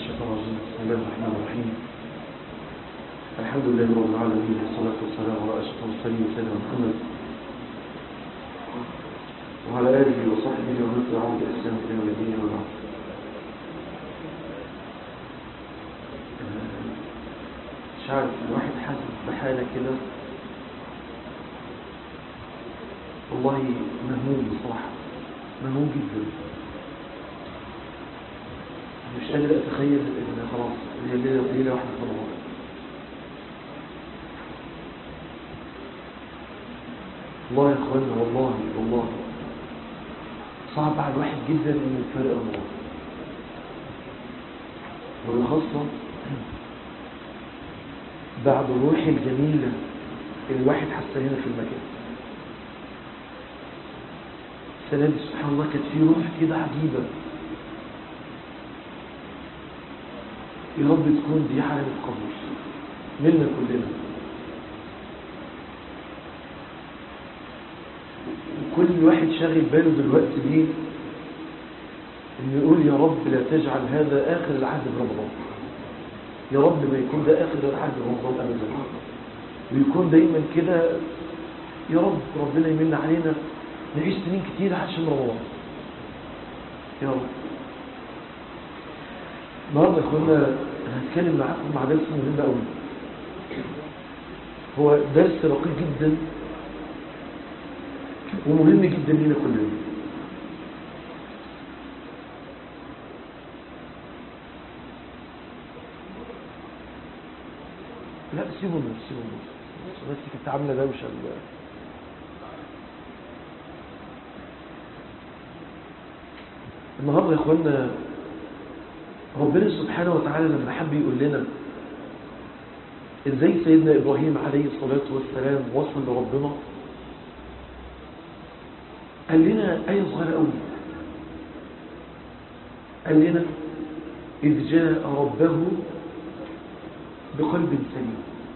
الشيطان الرجيم بسم الله الرحمن الرحيم الحمد لله رب العالمين والصلاة والسلام على أشرف المرسلين سيدنا محمد وعلى آله وصحبه ومن تبعهم بإسلام في يوم الدين وبعد مش عارف الواحد حاسس بحالة كده والله مهموم بصراحة مهموم جدا مش قادر اتخيل ان خلاص هي ليله ليله واحده في رمضان والله يا اخوانا والله والله صعب على الواحد جدا انه يفارق رمضان وبخاصه بعد الروح الجميله اللي الواحد حسها هنا في المكان السنه دي سبحان الله كانت في روح كده عجيبه يا رب تكون دي حالة قبول منا كلنا وكل واحد شاغل باله دلوقتي بيه انه يقول يا رب لا تجعل هذا اخر العهد برمضان يا رب ما يكون ده اخر العهد برمضان ابدا ويكون دايما كده يا رب ربنا يمن علينا نعيش سنين كتير عشان رمضان يا رب النهارده يا اخوانا انا هتكلم معاكم مع درس مهم قوي هو درس رقيق جدا ومهم جدا لينا كلنا لا سيبوا النور سيبوا النور بس كانت عامله دوشه النهارده يا اخوانا ربنا سبحانه وتعالى لما حب يقول لنا ازاي سيدنا ابراهيم عليه الصلاة والسلام وصل لربنا قال لنا آية صغيرة قوي قال لنا إذ جاء ربه بقلب سليم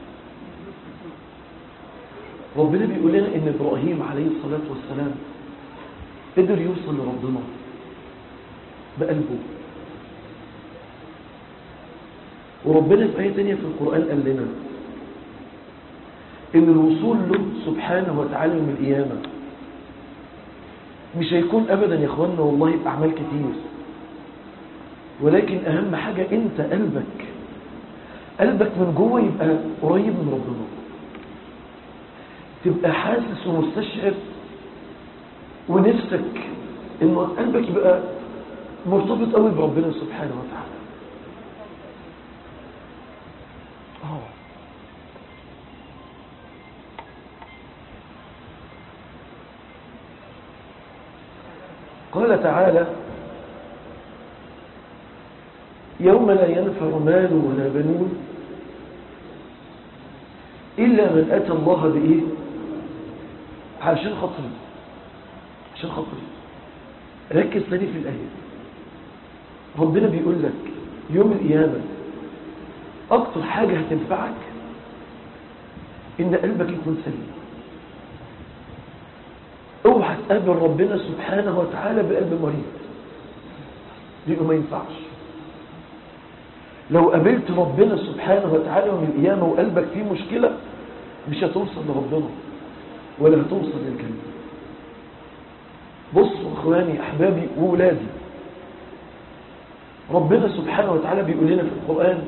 ربنا بيقول لنا إن إبراهيم عليه الصلاة والسلام قدر يوصل لربنا بقلبه وربنا في آية تانية في القرآن قال لنا إن الوصول له سبحانه وتعالى من القيامة مش هيكون أبدا يا إخواننا والله بأعمال كتير ولكن أهم حاجة أنت قلبك قلبك من جوه يبقى قريب من ربنا تبقى حاسس ومستشعر ونفسك إنه قلبك يبقى مرتبط قوي بربنا سبحانه وتعالى قال تعالى يوم لا ينفع مال ولا بنون إلا من أتى الله بإيه عشان خطري عشان خطري ركز تاني في الآية ربنا بيقول لك يوم القيامة أكتر حاجة هتنفعك إن قلبك يكون سليم اوعى تقابل ربنا سبحانه وتعالى بقلب مريض لانه ما ينفعش لو قابلت ربنا سبحانه وتعالى يوم القيامه وقلبك فيه مشكله مش هتوصل لربنا ولا هتوصل للجنه بصوا اخواني احبابي وولادي ربنا سبحانه وتعالى بيقول لنا في القران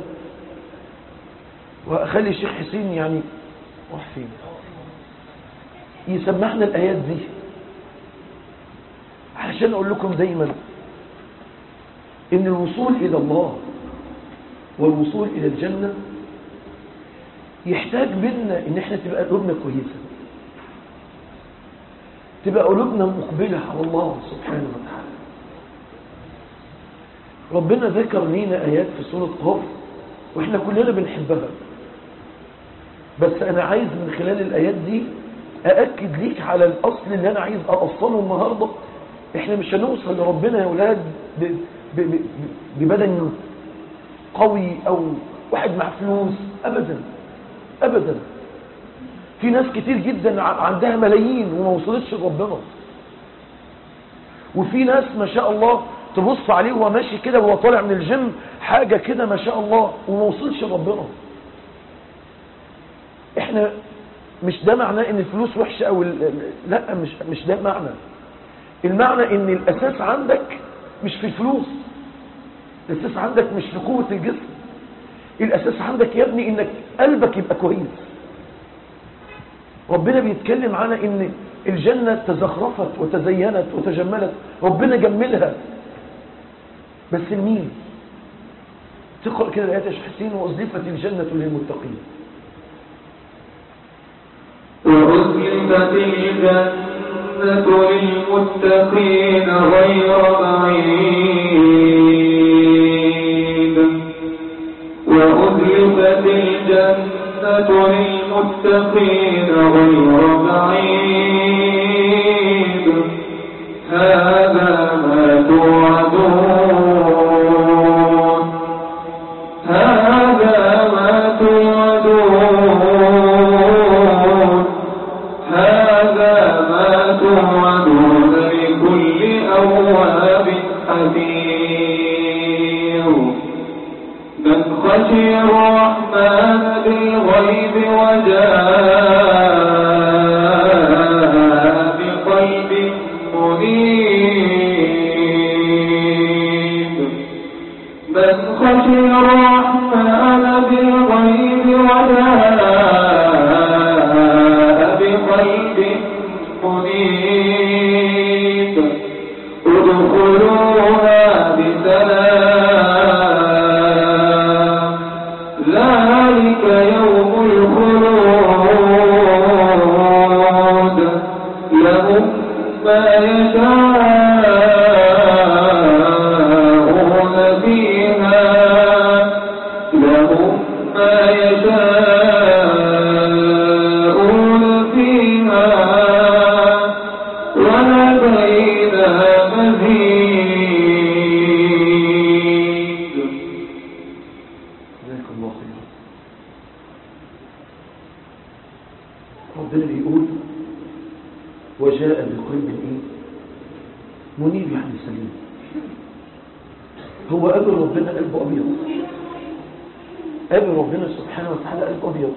واخلي الشيخ حسين يعني راح فين يسمعنا الايات دي علشان اقول لكم دايما ان الوصول الى الله والوصول الى الجنة يحتاج منا ان احنا تبقى قلوبنا كويسة تبقى قلوبنا مقبلة على الله سبحانه وتعالى ربنا ذكر لينا ايات في سورة قاف واحنا كلنا بنحبها بس انا عايز من خلال الايات دي أأكد ليك على الأصل اللي أنا عايز أوصله النهاردة إحنا مش هنوصل لربنا يا أولاد ببدن قوي أو واحد مع فلوس أبدا أبدا في ناس كتير جدا عندها ملايين وما وصلتش لربنا وفي ناس ما شاء الله تبص عليه وهو ماشي كده وهو طالع من الجيم حاجة كده ما شاء الله وما وصلش لربنا احنا مش ده معناه ان الفلوس وحشة او ال- ال- لا مش مش ده معنى المعنى ان الاساس عندك مش في الفلوس الاساس عندك مش في قوة الجسم الاساس عندك يا ابني انك قلبك يبقى كويس ربنا بيتكلم عنها ان الجنة تزخرفت وتزينت وتجملت ربنا جملها بس لمين تقرأ كده الآيات يا شيخ حسين وأزلفت الجنة للمتقين وأزلفت الجنة للمتقين غير بعيد وأزلفت الجنة للمتقين غير بعيد هذا ما توعدون هذا ما توعدون هذا ما توعدون لكل أواب حفيظ من خشي الرحمن بالغيب وجاء بقلب منيب من خشي الرحمن بالغيب وجاء بقلب منيب ادخلوها بسلام ذلك يوم الخلود لهم ما يشاءون فيها لهم ما يشاءون فيها ولدينا مزيد جزاك الله خيرا ربنا بيقول وجاء بقلب ايه منيب يعني سليم هو قابل ربنا قلبه ابيض قابل ربنا سبحانه وتعالى قلبه ابيض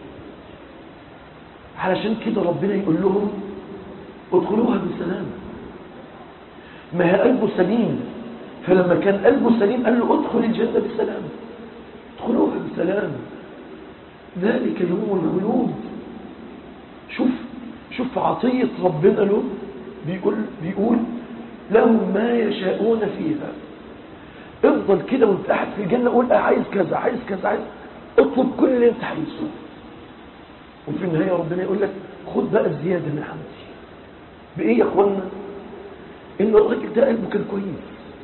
علشان كده ربنا يقول لهم ادخلوها بسلام ما هي قلبه سليم فلما كان قلبه سليم قال له ادخل الجنة بسلام ادخلوها بسلام ذلك يوم الغيوب شوف شوف عطية ربنا له بيقول, بيقول لهم ما يشاءون فيها افضل كده وانت قاعد في الجنة قول اه عايز كذا عايز كذا عايز اطلب كل اللي انت عايزه وفي النهاية ربنا يقول لك خد بقى الزيادة من عندي بإيه يا اخوانا ان الراجل ده قلبه كان كويس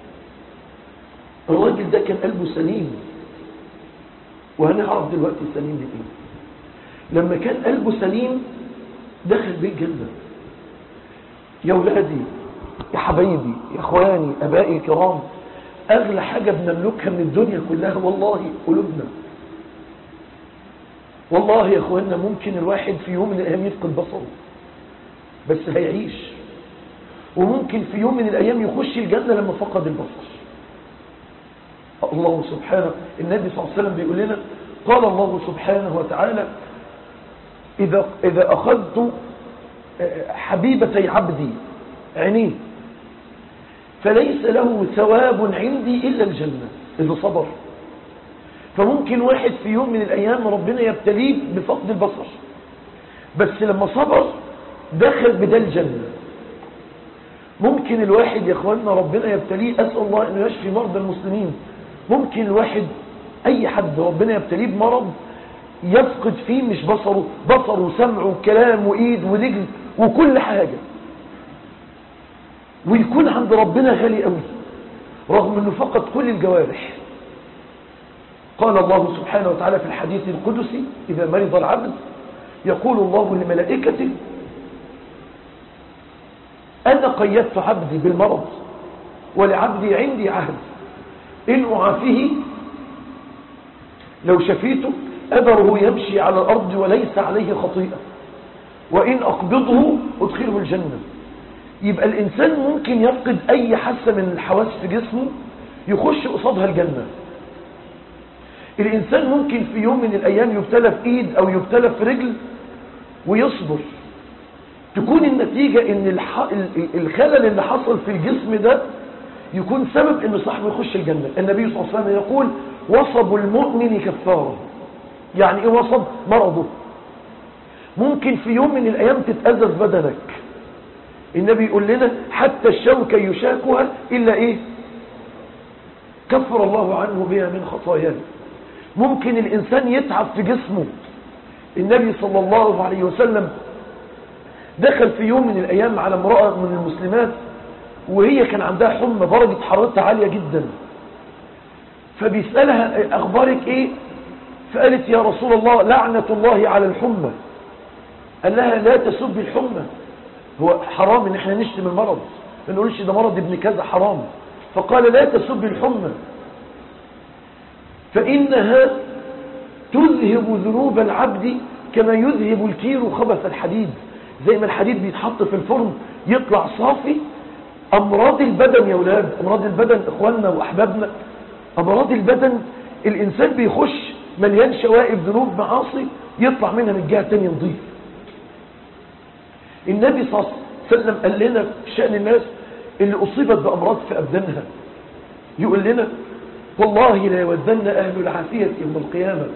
الراجل ده كان قلبه سليم وهنعرف دلوقتي سليم بإيه لما كان قلبه سليم دخل بيه الجنة يا ولادي يا حبايبي يا اخواني ابائي الكرام اغلى حاجة بنملكها من الدنيا كلها والله قلوبنا والله يا اخواننا ممكن الواحد في يوم من الايام يفقد بصره بس هيعيش وممكن في يوم من الايام يخش الجنة لما فقد البصر الله سبحانه النبي صلى الله عليه وسلم بيقول لنا قال الله سبحانه وتعالى إذا, إذا أخذت حبيبتي عبدي عينيه فليس له ثواب عندي إلا الجنة إذا صبر فممكن واحد في يوم من الأيام ربنا يبتليه بفقد البصر بس لما صبر دخل بدا الجنة ممكن الواحد يا اخواننا ربنا يبتليه أسأل الله أنه يشفي مرضى المسلمين ممكن الواحد أي حد ربنا يبتليه بمرض يفقد فيه مش بصره بصره وسمعه وكلام وإيد ورجل وكل حاجة ويكون عند ربنا غالي قوي رغم أنه فقد كل الجوارح قال الله سبحانه وتعالى في الحديث القدسي إذا مرض العبد يقول الله لملائكته أنا قيدت عبدي بالمرض ولعبدي عندي عهد إن أعافيه لو شفيته أبره يمشي على الأرض وليس عليه خطيئة وإن أقبضه أدخله الجنة يبقى الإنسان ممكن يفقد أي حاسة من الحواس في جسمه يخش قصادها الجنة الإنسان ممكن في يوم من الأيام يبتلى في إيد أو يبتلى في رجل ويصبر تكون النتيجة ان الح... ال- الخلل اللي حصل في الجسم ده يكون سبب ان صاحبه يخش الجنة النبي صلى الله عليه وسلم يقول وصب المؤمن كفاره يعني ايه وصب مرضه ممكن في يوم من الايام تتأذى في بدنك النبي يقول لنا حتى الشوكة يشاكها الا ايه كفر الله عنه بها من خطاياه ممكن الانسان يتعب في جسمه النبي صلى الله عليه وسلم دخل في يوم من الأيام على امرأة من المسلمات وهي كان عندها حمى درجة حرارتها عالية جدا فبيسألها أخبارك إيه فقالت يا رسول الله لعنة الله على الحمى قال لها لا تسب الحمى هو حرام ان احنا نشتم المرض ما نقولش ده مرض ابن كذا حرام فقال لا تسب الحمى فإنها تذهب ذنوب العبد كما يذهب الكير خبث الحديد زي ما الحديد بيتحط في الفرن يطلع صافي أمراض البدن يا ولاد أمراض البدن إخواننا وأحبابنا أمراض البدن الإنسان بيخش مليان شوائب ذنوب معاصي يطلع منها من جهة تانية نظيف النبي صلى الله عليه وسلم قال لنا في شأن الناس اللي أصيبت بأمراض في أبدانها يقول لنا والله لا يودن أهل العافية يوم القيامة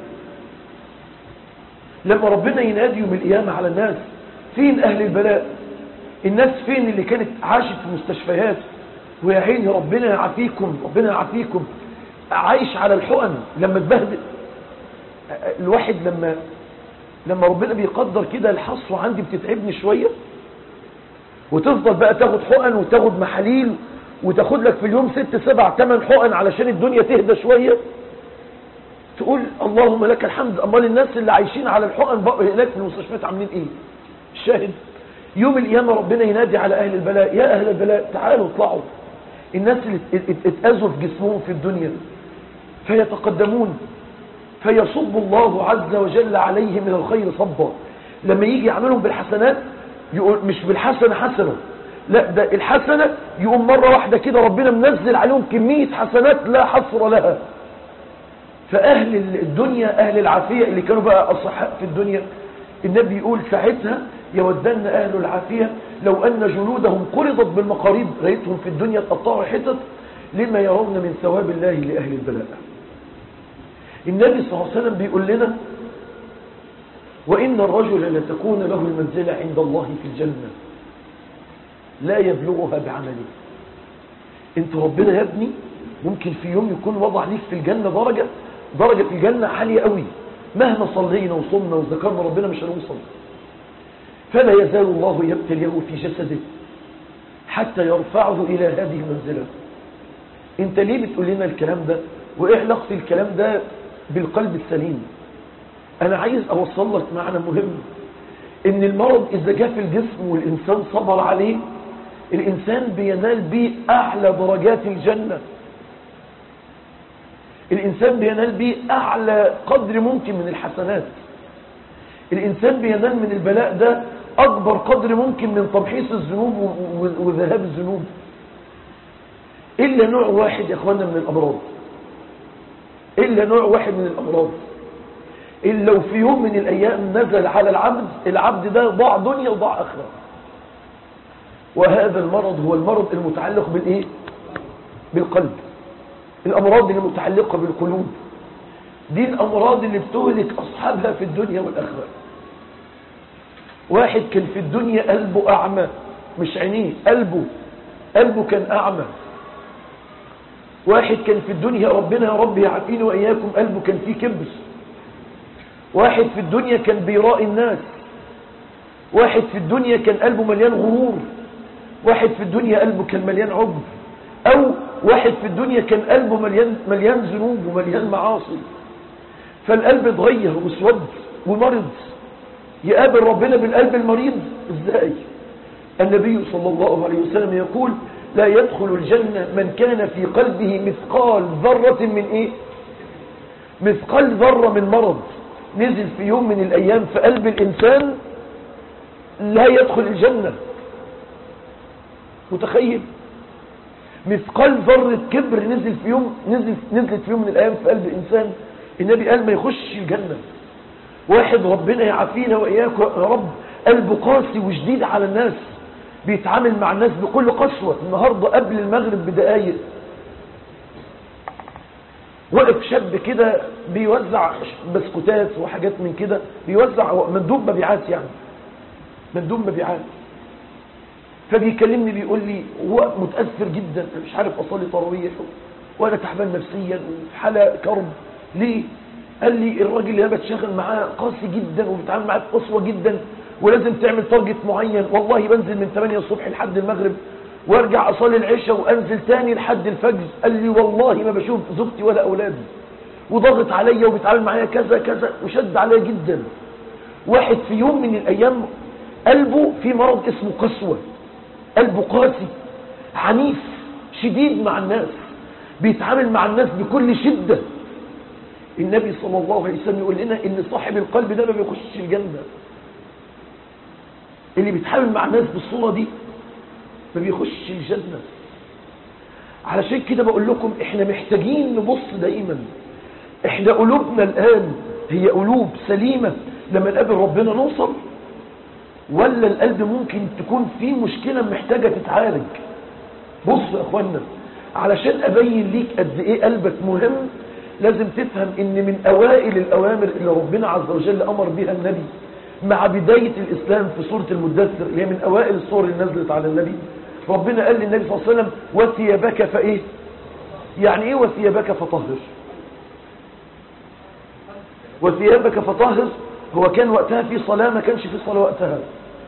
لما ربنا ينادي يوم القيامة على الناس فين أهل البلاء الناس فين اللي كانت عاشت في مستشفيات ويا عيني ربنا يعافيكم ربنا يعافيكم عايش على الحقن لما تبهدل الواحد لما لما ربنا بيقدر كده الحصوة عندي بتتعبني شوية وتفضل بقى تاخد حقن وتاخد محاليل وتاخد لك في اليوم ست سبع تمن حقن علشان الدنيا تهدى شوية تقول اللهم لك الحمد امال الناس اللي عايشين على الحقن بقوا هناك في المستشفيات عاملين ايه الشاهد يوم القيامة ربنا ينادي على اهل البلاء يا اهل البلاء تعالوا اطلعوا الناس اللي ات- ات- اتأذوا في جسمهم في الدنيا فيتقدمون فيصب الله عز وجل عليه من الخير صبا لما يجي يعملهم بالحسنات يقول مش بالحسنة حسنة لا ده الحسنة يقوم مرة واحدة كده ربنا منزل عليهم كمية حسنات لا حصر لها فأهل الدنيا أهل العافية اللي كانوا بقى أصحاء في الدنيا النبي يقول ساعتها يودن أهل العافية لو أن جلودهم قرضت بالمقاريض رأيتهم في الدنيا تقطعوا حتت لما يرون من ثواب الله لأهل البلاء النبي صلى الله عليه وسلم بيقول لنا وإن الرجل لتكون له المنزلة عند الله في الجنة لا يبلغها بعمله انت ربنا يا ابني ممكن في يوم يكون وضع ليك في الجنة درجة درجة في الجنة عالية قوي مهما صلينا وصمنا وذكرنا ربنا مش هنوصل فلا يزال الله يبتليه في جسده حتى يرفعه إلى هذه المنزلة انت ليه بتقول لنا الكلام ده وايه علاقة الكلام ده بالقلب السليم انا عايز اوصل لك معنى مهم ان المرض اذا جاء في الجسم والانسان صبر عليه الانسان بينال به اعلى درجات الجنة الانسان بينال به اعلى قدر ممكن من الحسنات الانسان بينال من البلاء ده اكبر قدر ممكن من تمحيص الذنوب و- و- وذهاب الذنوب الا نوع واحد يا اخوانا من الامراض الا نوع واحد من الامراض إلا لو في يوم من الأيام نزل على العبد العبد ده ضاع دنيا وضاع آخرة وهذا المرض هو المرض المتعلق بالإيه؟ بالقلب الأمراض اللي متعلقة بالقلوب دي الأمراض اللي بتهلك أصحابها في الدنيا والآخرة واحد كان في الدنيا قلبه أعمى مش عينيه قلبه قلبه كان أعمى واحد كان في الدنيا ربنا يا رب يعافيني وإياكم قلبه كان فيه كبر واحد في الدنيا كان بيرائي الناس واحد في الدنيا كان قلبه مليان غرور واحد في الدنيا قلبه كان مليان عجب او واحد في الدنيا كان قلبه مليان مليان ذنوب ومليان معاصي فالقلب اتغير واسود ومرض يقابل ربنا بالقلب المريض ازاي النبي صلى الله عليه وسلم يقول لا يدخل الجنة من كان في قلبه مثقال ذرة من ايه مثقال ذرة من مرض نزل في يوم من الأيام في قلب الإنسان لا يدخل الجنة متخيل مثقال ذرة كبر نزل في يوم نزل نزلت في يوم من الأيام في قلب إنسان النبي قال ما يخش الجنة واحد ربنا يعافينا وإياك يا رب قلبه قاسي وشديد على الناس بيتعامل مع الناس بكل قسوة النهاردة قبل المغرب بدقايق وقف شاب كده بيوزع بسكوتات وحاجات من كده بيوزع مندوب مبيعات يعني مندوب مبيعات فبيكلمني بيقول لي هو متأثر جدا أنا مش عارف أصلي تراويح وأنا تعبان نفسيا وفي حالة كرب ليه؟ قال لي الراجل اللي أنا بتشغل معاه قاسي جدا وبيتعامل معاه بقسوة جدا ولازم تعمل تارجت معين والله بنزل من 8 الصبح لحد المغرب وارجع اصلي العشاء وانزل تاني لحد الفجر قال لي والله ما بشوف زوجتي ولا اولادي وضغط عليا وبيتعامل معايا كذا كذا وشد عليا جدا واحد في يوم من الايام قلبه في مرض اسمه قسوة قلبه قاسي عنيف شديد مع الناس بيتعامل مع الناس بكل شدة النبي صلى الله عليه وسلم يقول لنا ان صاحب القلب ده ما بيخشش الجنة اللي بيتعامل مع الناس بالصورة دي ما بيخش الجنة علشان كده بقول لكم احنا محتاجين نبص دائما احنا قلوبنا الآن هي قلوب سليمة لما نقابل ربنا نوصل ولا القلب ممكن تكون فيه مشكلة محتاجة تتعالج بص يا اخوانا علشان ابين ليك قد ايه قلبك مهم لازم تفهم ان من اوائل الاوامر اللي ربنا عز وجل امر بها النبي مع بداية الإسلام في سورة المدثر اللي هي من أوائل الصور اللي نزلت على النبي ربنا قال للنبي صلى الله عليه وسلم وثيابك فإيه يعني إيه وثيابك فطهر وثيابك فطهر هو كان وقتها في صلاة ما كانش في صلاة وقتها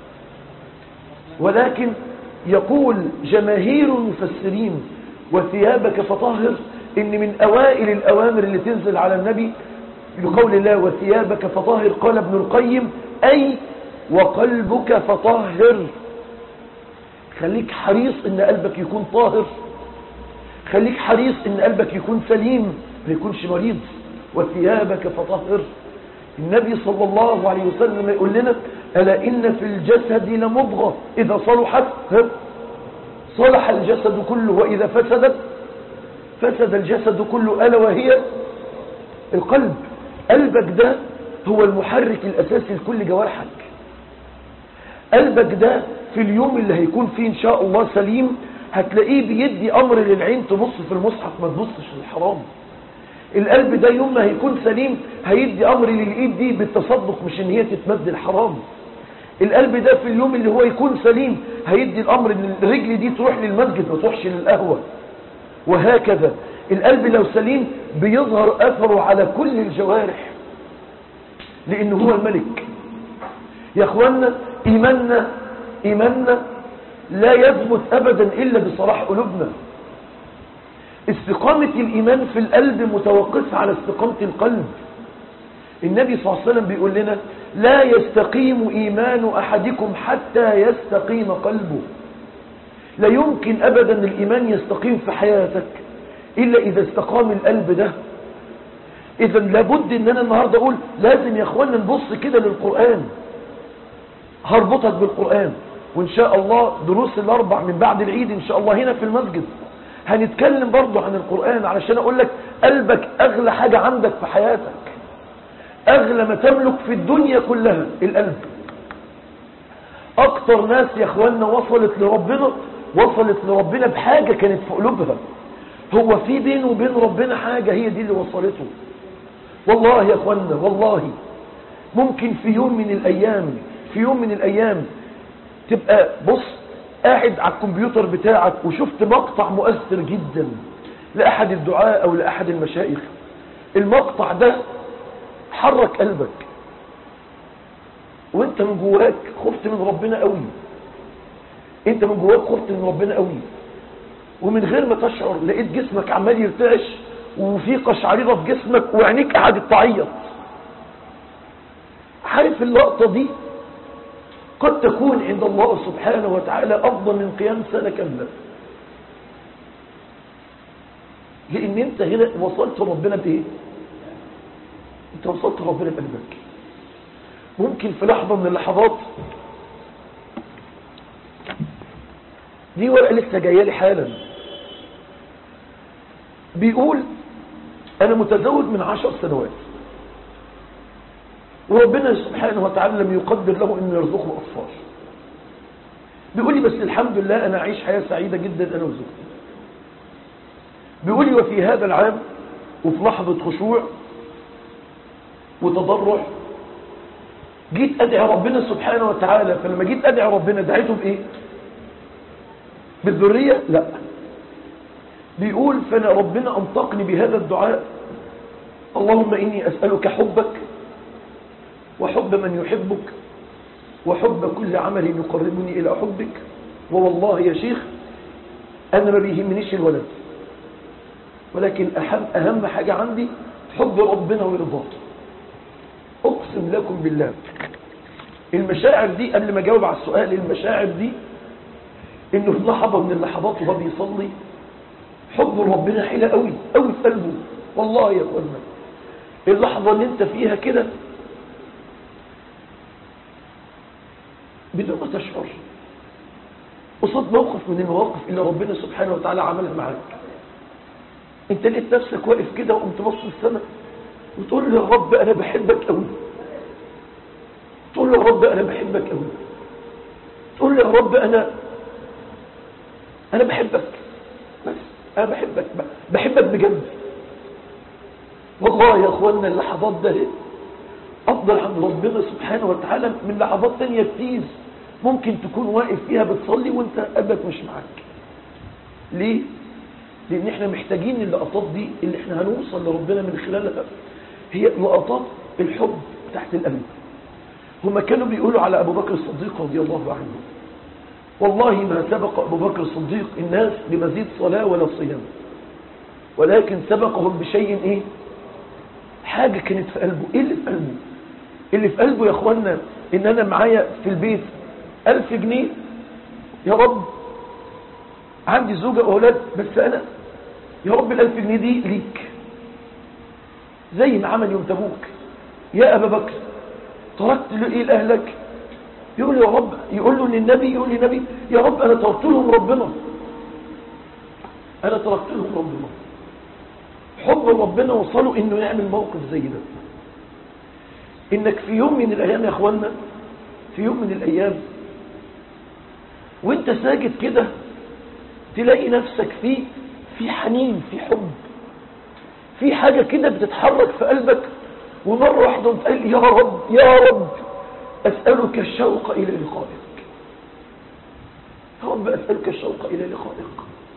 ولكن يقول جماهير المفسرين وثيابك فطهر إن من أوائل الأوامر اللي تنزل على النبي بقول الله وثيابك فطهر قال ابن القيم أي وقلبك فطهر خليك حريص ان قلبك يكون طاهر خليك حريص ان قلبك يكون سليم ما يكونش مريض وثيابك فطهر النبي صلى الله عليه وسلم يقول لنا ألا إن في الجسد لمضغة إذا صلحت صلح الجسد كله وإذا فسدت فسد الجسد كله ألا وهي القلب قلبك ده هو المحرك الأساسي لكل جوارحك قلبك ده في اليوم اللي هيكون فيه إن شاء الله سليم هتلاقيه بيدي أمر للعين تبص في المصحف ما تبصش للحرام القلب ده يوم ما هيكون سليم هيدي أمر للإيد دي بالتصدق مش إن هي تتمد الحرام القلب ده في اليوم اللي هو يكون سليم هيدي الأمر إن الرجل دي تروح للمسجد ما تروحش للقهوة وهكذا القلب لو سليم بيظهر أثره على كل الجوارح لأنه هو الملك يا أخوانا إيماننا إيماننا لا يثبت أبدا إلا بصلاح قلوبنا استقامة الإيمان في القلب متوقفة على استقامة القلب النبي صلى الله عليه وسلم بيقول لنا لا يستقيم إيمان أحدكم حتى يستقيم قلبه لا يمكن أبدا الإيمان يستقيم في حياتك إلا إذا استقام القلب ده إذا لابد إن أنا النهاردة أقول لازم يا أخوانا نبص كده للقرآن هربطك بالقرآن وإن شاء الله دروس الأربع من بعد العيد إن شاء الله هنا في المسجد هنتكلم برضو عن القرآن علشان أقول لك قلبك أغلى حاجة عندك في حياتك أغلى ما تملك في الدنيا كلها القلب أكتر ناس يا أخوانا وصلت لربنا وصلت لربنا بحاجة كانت في قلوبها هو في بينه وبين ربنا حاجة هي دي اللي وصلته والله يا أخوانا والله ممكن في يوم من الأيام في يوم من الأيام تبقى بص قاعد على الكمبيوتر بتاعك وشفت مقطع مؤثر جدا لأحد الدعاء أو لأحد المشايخ المقطع ده حرك قلبك وانت من جواك خفت من ربنا قوي انت من جواك خفت من ربنا قوي ومن غير ما تشعر لقيت جسمك عمال يرتعش وفي قشعريرة في جسمك وعينيك قعدت تعيط عارف اللقطة دي قد تكون عند الله سبحانه وتعالى أفضل من قيام سنة كاملة لأن أنت هنا وصلت ربنا بإيه أنت وصلت ربنا بقلبك ممكن في لحظة من اللحظات دي ورقة لسه جاية لي حالا بيقول أنا متزوج من عشر سنوات وربنا سبحانه وتعالى لم يقدر له أن يرزقه أطفال بيقول لي بس الحمد لله أنا أعيش حياة سعيدة جدا أنا وزوجتي بيقول لي وفي هذا العام وفي لحظة خشوع وتضرع جيت أدعي ربنا سبحانه وتعالى فلما جيت أدعي ربنا دعيته بإيه بالذرية لا بيقول فأنا ربنا أنطقني بهذا الدعاء اللهم إني أسألك حبك وحب من يحبك وحب كل عمل يقربني إلى حبك ووالله يا شيخ أنا ما بيهمنيش الولد ولكن أهم, أهم حاجة عندي حب ربنا ورضاه أقسم لكم بالله المشاعر دي قبل ما أجاوب على السؤال المشاعر دي إنه في لحظة من اللحظات وهو بيصلي حب ربنا حيلة قوي قوي في قلبه والله يا أخوانا اللحظة اللي انت فيها كده بدون ما تشعر قصاد موقف من المواقف اللي ربنا سبحانه وتعالى عملها معاك انت لقيت نفسك واقف كده وقمت بص السماء وتقول له يا رب انا بحبك قوي تقول له يا رب انا بحبك قوي تقول له يا رب انا انا بحبك بس انا بحبك بحبك بجد والله يا اخوانا اللحظات ده افضل عند ربنا سبحانه وتعالى من لحظات تانية كتير ممكن تكون واقف فيها بتصلي وانت قلبك مش معاك ليه لان احنا محتاجين اللقطات دي اللي احنا هنوصل لربنا من خلالها هي لقطات الحب تحت القلب هما كانوا بيقولوا على ابو بكر الصديق رضي الله عنه والله ما سبق ابو بكر الصديق الناس بمزيد صلاة ولا صيام ولكن سبقهم بشيء ايه حاجة كانت في قلبه ايه اللي في قلبه اللي في قلبه يا اخوانا ان انا معايا في البيت الف جنيه يا رب عندي زوجة واولاد بس انا يا رب الالف جنيه دي ليك زي ما عمل يوم تبوك يا ابا بكر تركت له ايه لاهلك يقول يا رب يقول له للنبي يقول للنبي يا رب انا تركت لهم ربنا انا تركت لهم ربنا حب ربنا وصلوا انه يعمل موقف زي ده انك في يوم من الايام يا اخوانا في يوم من الايام وانت ساجد كده تلاقي نفسك في في حنين في حب في حاجة كده بتتحرك في قلبك ومرة واحدة تقول يا رب يا رب أسألك الشوق إلى لقائك يا رب أسألك الشوق إلى لقائك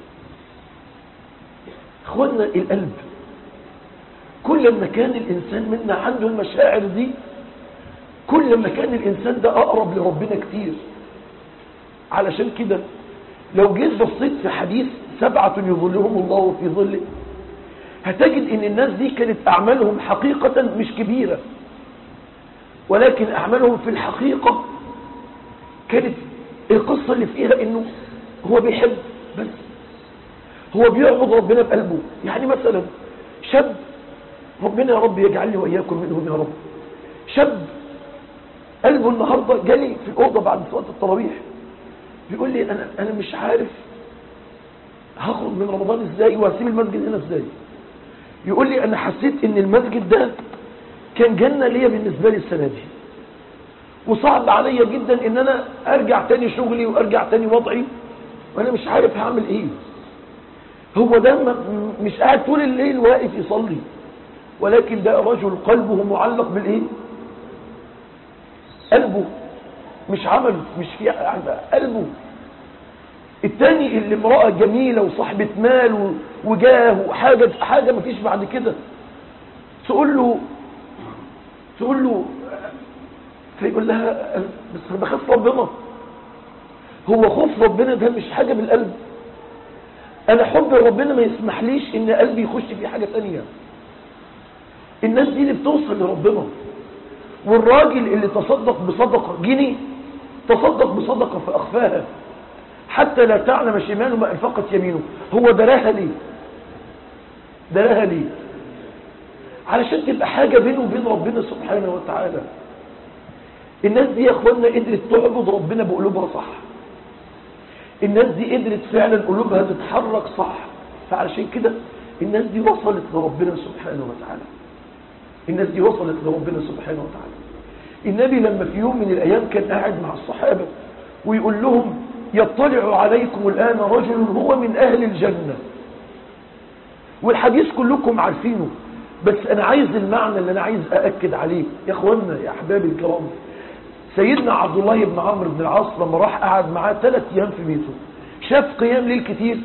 اخوانا القلب كل ما كان الإنسان منا عنده المشاعر دي كل ما كان الإنسان ده أقرب لربنا كتير علشان كده لو جيت بصيت في حديث سبعة يظلهم الله في ظله هتجد ان الناس دي كانت اعمالهم حقيقة مش كبيرة ولكن اعمالهم في الحقيقة كانت القصة اللي فيها انه هو بيحب بس هو بيعبد ربنا بقلبه يعني مثلا شاب ربنا يا رب يجعلني واياكم منهم يا رب شاب قلبه النهاردة جالي في الأوضة بعد صلاة التراويح بيقول لي أنا, أنا مش عارف هخرج من رمضان ازاي وهسيب المسجد هنا ازاي يقول لي أنا حسيت ان المسجد ده كان جنة ليا بالنسبة لي السنة دي وصعب عليا جدا ان انا ارجع تاني شغلي وارجع تاني وضعي وانا مش عارف هعمل ايه هو ده مش قاعد طول الليل واقف يصلي ولكن ده رجل قلبه معلق بالايه قلبه مش عمل مش في قلبه التاني اللي امرأة جميلة وصاحبة مال وجاه وحاجة حاجة ما فيش بعد كده تقول له تقول له فيقول لها بس انا بخاف ربنا هو خوف ربنا ده مش حاجة بالقلب انا حب ربنا ما يسمحليش ان قلبي يخش في حاجة تانية الناس دي اللي بتوصل لربنا والراجل اللي تصدق بصدقة جنيه تصدق بصدقة فأخفاها حتى لا تعلم شماله ما أنفقت يمينه هو دراها ليه دراها ليه علشان تبقى حاجة بينه وبين ربنا سبحانه وتعالى الناس دي يا اخوانا قدرت تعبد ربنا بقلوبها صح الناس دي قدرت فعلا قلوبها تتحرك صح فعلشان كده الناس دي وصلت لربنا سبحانه وتعالى الناس دي وصلت لربنا سبحانه وتعالى النبي لما في يوم من الأيام كان قاعد مع الصحابة ويقول لهم يطلع عليكم الآن رجل هو من أهل الجنة والحديث كلكم عارفينه بس أنا عايز المعنى اللي أنا عايز أأكد عليه يا أخوانا يا أحبابي الكرام سيدنا عبد الله بن عمرو بن العاص لما راح قعد معاه ثلاث أيام في بيته شاف قيام ليل كتير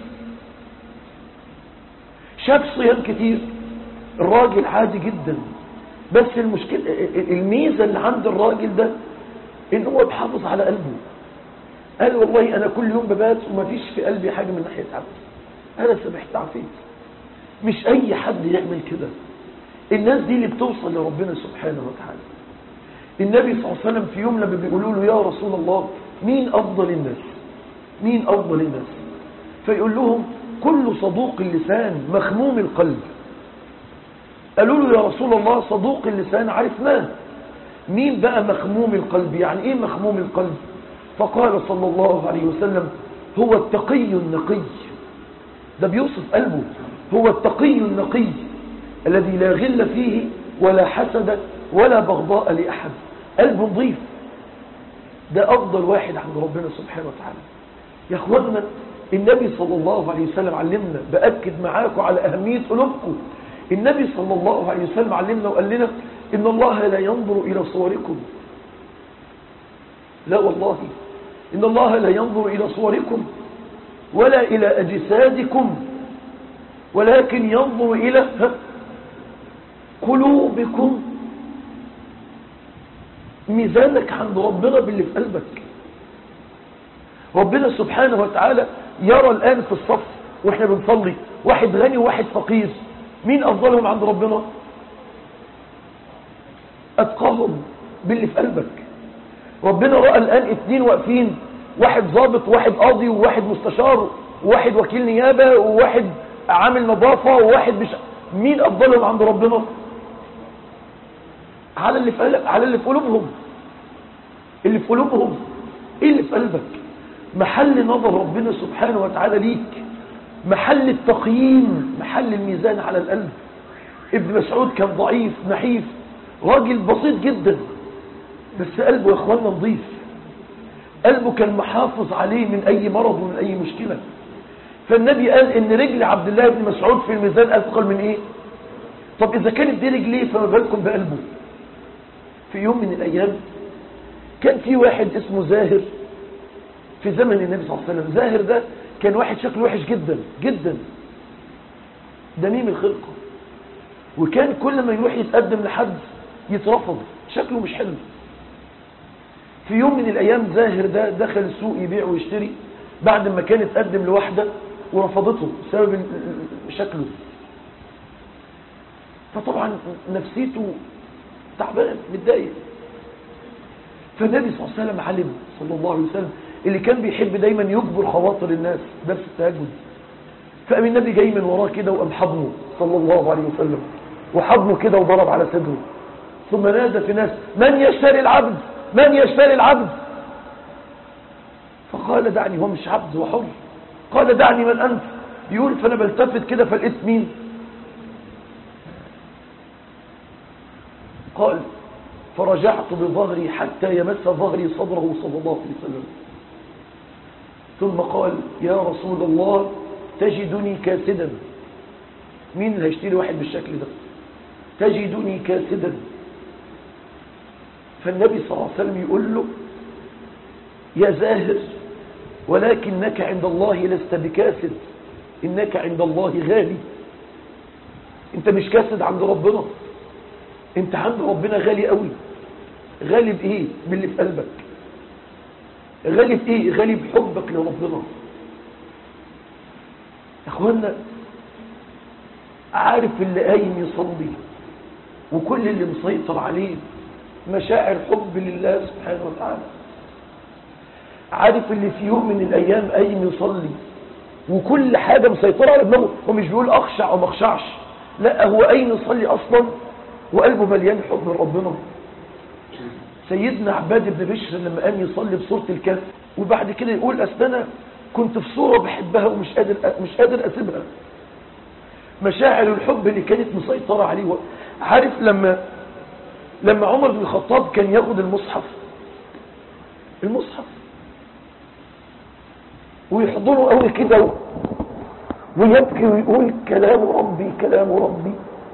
شاف صيام كتير الراجل عادي جدا بس المشكلة الميزة اللي عند الراجل ده ان هو بيحافظ على قلبه قال والله انا كل يوم ببات ومفيش في قلبي حاجة من ناحية عبد انا سمحت عفيت مش اي حد يعمل كده الناس دي اللي بتوصل لربنا سبحانه وتعالى النبي صلى الله عليه وسلم في يوم لما بيقولوا له يا رسول الله مين افضل الناس مين افضل الناس فيقول لهم كل صدوق اللسان مخموم القلب قالوا له يا رسول الله صدوق اللسان عرفناه مين بقى مخموم القلب يعني ايه مخموم القلب فقال صلى الله عليه وسلم هو التقي النقي ده بيوصف قلبه هو التقي النقي الذي لا غل فيه ولا حسد ولا بغضاء لأحد قلب نظيف ده أفضل واحد عند ربنا سبحانه وتعالى يا أخوانا النبي صلى الله عليه وسلم علمنا بأكد معاكم على أهمية قلوبكم النبي صلى الله عليه وسلم علمنا وقال لنا إن الله لا ينظر إلى صوركم لا والله إن الله لا ينظر إلى صوركم ولا إلى أجسادكم ولكن ينظر إلى قلوبكم ميزانك عند ربنا باللي في قلبك ربنا سبحانه وتعالى يرى الآن في الصف وإحنا بنصلي واحد غني وواحد فقير مين أفضلهم عند ربنا أتقاهم باللي في قلبك ربنا رأى الآن اتنين واقفين واحد ضابط وواحد قاضي وواحد مستشار وواحد وكيل نيابة وواحد عامل نظافة وواحد مش مين أفضلهم عند ربنا على اللي في قلب على اللي في قلوبهم اللي في قلوبهم ايه اللي في قلبك محل نظر ربنا سبحانه وتعالى ليك محل التقييم محل الميزان على القلب ابن مسعود كان ضعيف نحيف راجل بسيط جدا بس قلبه يا اخوانا نظيف قلبه كان محافظ عليه من اي مرض ومن اي مشكلة فالنبي قال ان رجل عبد الله بن مسعود في الميزان اثقل من ايه طب اذا كانت دي رجليه فما بالكم بقلبه في يوم من الايام كان في واحد اسمه زاهر في زمن النبي صلى الله عليه وسلم زاهر ده كان واحد شكله وحش جدا جدا دميم الخلقة وكان كل ما يروح يتقدم لحد يترفض شكله مش حلو في يوم من الايام زاهر ده دخل السوق يبيع ويشتري بعد ما كان اتقدم لواحدة ورفضته بسبب شكله فطبعا نفسيته تعبان متضايق فالنبي صلى الله عليه وسلم علم صلى الله عليه وسلم اللي كان بيحب دايما يجبر خواطر الناس درس التهجد فقام النبي جاي من وراه كده وقام حضنه صلى الله عليه وسلم وحضنه كده وضرب على صدره ثم نادى في ناس من يشتري العبد من يشتري العبد فقال دعني هو مش عبد هو حر قال دعني من أنت يقول فأنا بلتفت كده فلقيت مين قال فرجعت بظهري حتى يمس ظهري صدره صلى الله عليه وسلم ثم قال يا رسول الله تجدني كاسدا مين اللي هيشتري واحد بالشكل ده تجدني كاسدا فالنبي صلى الله عليه وسلم يقول له يا زاهر ولكنك عند الله لست بكاسد إنك عند الله غالي انت مش كاسد عند ربنا انت عند ربنا غالي قوي غالي بايه باللي في قلبك غالي بايه غالي بحبك لربنا يا اخوانا عارف اللي قايم يصلي وكل اللي مسيطر عليه مشاعر حب لله سبحانه وتعالى عارف اللي في يوم من الايام قايم يصلي وكل حاجة مسيطرة على دماغه هو مش بيقول اخشع او ما اخشعش لا هو قايم يصلي اصلا وقلبه مليان حب من ربنا سيدنا عباد بن بشر لما قام يصلي بصورة الكهف وبعد كده يقول أسننا كنت في صورة بحبها ومش قادر مش قادر اسيبها مشاعر الحب اللي كانت مسيطرة عليه و- عارف لما لما عمر بن الخطاب كان ياخد المصحف المصحف ويحضنه قوي كده و- ويبكي ويقول كلام ربي كلام ربي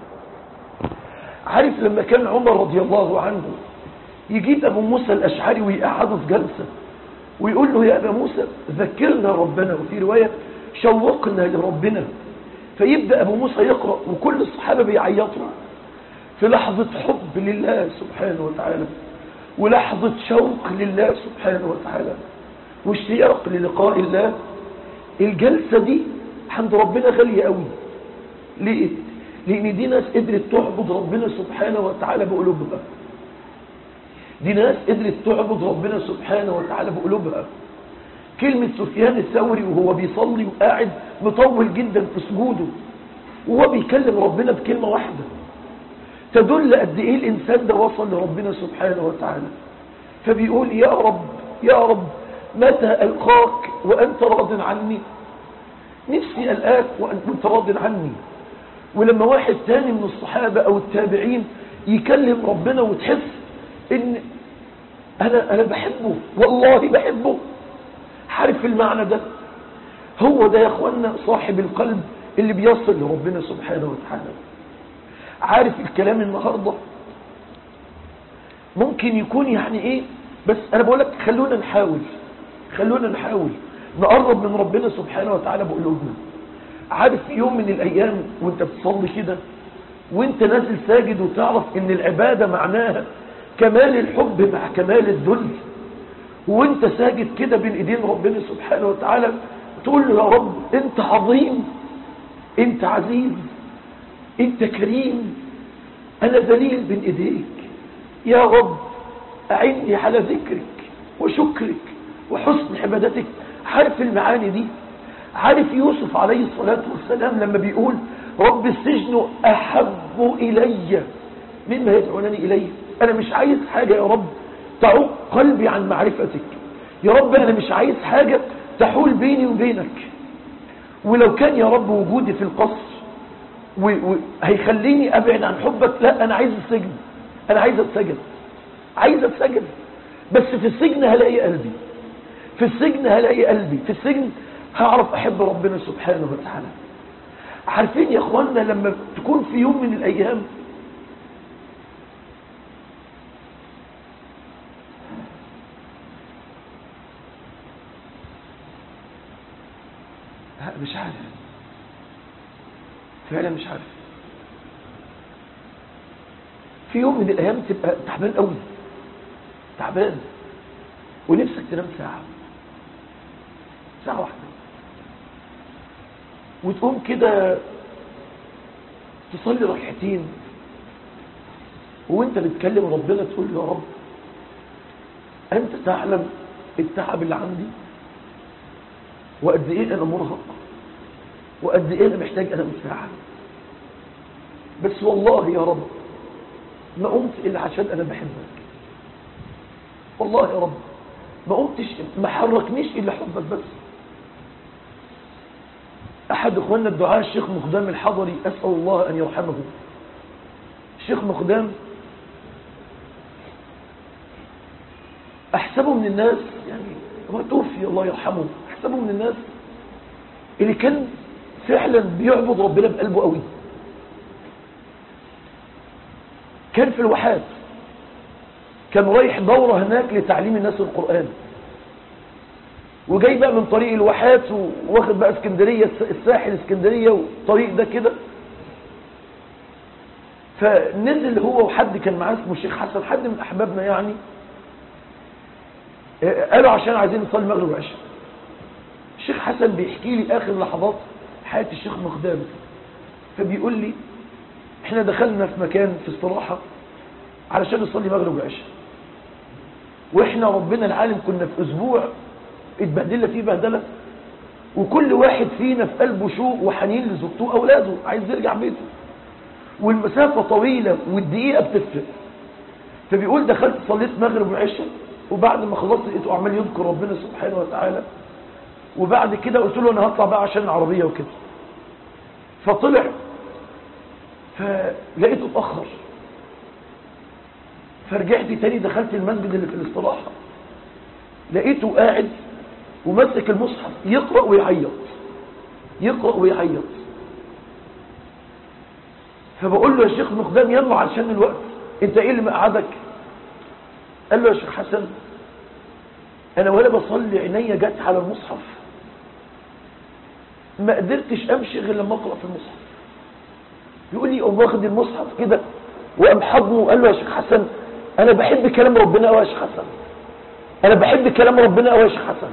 عارف لما كان عمر رضي الله عنه يجيب ابو موسى الاشعري ويقعده في جلسه ويقول له يا ابا موسى ذكرنا ربنا وفي روايه شوقنا لربنا فيبدا ابو موسى يقرا وكل الصحابه بيعيطوا في لحظه حب لله سبحانه وتعالى ولحظه شوق لله سبحانه وتعالى واشتياق للقاء الله الجلسه دي عند ربنا غاليه قوي ليه لان دي ناس قدرت تعبد ربنا سبحانه وتعالى بقلوبها دي ناس قدرت تعبد ربنا سبحانه وتعالى بقلوبها كلمة سفيان الثوري وهو بيصلي وقاعد مطول جدا في سجوده وهو بيكلم ربنا بكلمة واحدة تدل قد ايه الانسان ده وصل لربنا سبحانه وتعالى فبيقول يا رب يا رب متى القاك وانت راض عني نفسي القاك وانت راض عني ولما واحد تاني من الصحابة او التابعين يكلم ربنا وتحس ان انا انا بحبه والله بحبه عارف المعنى ده هو ده يا اخوانا صاحب القلب اللي بيصل لربنا سبحانه وتعالى عارف الكلام النهارده ممكن يكون يعني ايه بس انا بقول لك خلونا نحاول خلونا نحاول نقرب من ربنا سبحانه وتعالى بقلوبنا عارف في يوم من الايام وانت بتصلي كده وانت نازل ساجد وتعرف ان العبادة معناها كمال الحب مع كمال الذل وانت ساجد كده بين ايدين ربنا سبحانه وتعالى تقول له يا رب انت عظيم انت عزيز انت كريم انا ذليل بين ايديك يا رب اعني على ذكرك وشكرك وحسن عبادتك عارف المعاني دي عارف يوسف عليه الصلاة والسلام لما بيقول رب السجن أحب إلي مما يدعونني إليه أنا مش عايز حاجة يا رب تعوق قلبي عن معرفتك يا رب أنا مش عايز حاجة تحول بيني وبينك ولو كان يا رب وجودي في القصر وهيخليني أبعد عن حبك لا أنا عايز السجن أنا عايز السجن عايز السجن بس في السجن هلاقي قلبي في السجن هلاقي قلبي في السجن هعرف أحب ربنا سبحانه وتعالى عارفين يا اخوانا لما تكون في يوم من الايام مش عارف فعلا مش عارف في يوم من الايام تبقى تعبان قوي تعبان ونفسك تنام ساعة ساعة واحدة وتقوم كده تصلي ركعتين وانت بتكلم ربنا تقول له يا رب انت تعلم التعب اللي عندي وقد ايه انا مرهق وقد ايه انا محتاج انام ساعه بس والله يا رب ما قمت الا عشان انا بحبك والله يا رب ما قمتش ما حركنيش الا حبك بس أحد إخواننا الدعاء الشيخ مقدام الحضري أسأل الله أن يرحمه الشيخ مقدام أحسبه من الناس يعني هو توفي الله يرحمه أحسبه من الناس اللي كان فعلا بيعبد ربنا بقلبه قوي كان في الواحات كان رايح دورة هناك لتعليم الناس القرآن وجاي بقى من طريق الواحات واخد بقى اسكندرية الساحل اسكندرية والطريق ده كده فنزل هو وحد كان معاه اسمه الشيخ حسن حد من احبابنا يعني قالوا عشان عايزين نصلي المغرب والعشاء الشيخ حسن بيحكي لي اخر لحظات حياة الشيخ مقدام فبيقول لي احنا دخلنا في مكان في استراحة علشان نصلي مغرب والعشاء واحنا ربنا العالم كنا في اسبوع اتبهدلنا فيه بهدله وكل واحد فينا في قلبه شوق وحنين لزوجته واولاده عايز يرجع بيته والمسافه طويله والدقيقه بتفرق فبيقول دخلت صليت مغرب وعشاء وبعد ما خلصت لقيته عمال يذكر ربنا سبحانه وتعالى وبعد كده قلت له انا هطلع بقى عشان العربية وكده فطلع فلقيته اتأخر فرجعت تاني دخلت المسجد اللي في الاستراحة لقيته قاعد ومسك المصحف يقرأ ويعيط يقرأ ويعيط فبقول له يا شيخ مقدام يلا عشان الوقت انت ايه اللي مقعدك قال له يا شيخ حسن انا ولا بصلي عينيا جت على المصحف ما قدرتش امشي غير لما اقرا في المصحف يقول لي قوم واخد المصحف كده وقام حضنه وقال له يا شيخ حسن انا بحب كلام ربنا قوي يا شيخ حسن انا بحب كلام ربنا قوي يا شيخ حسن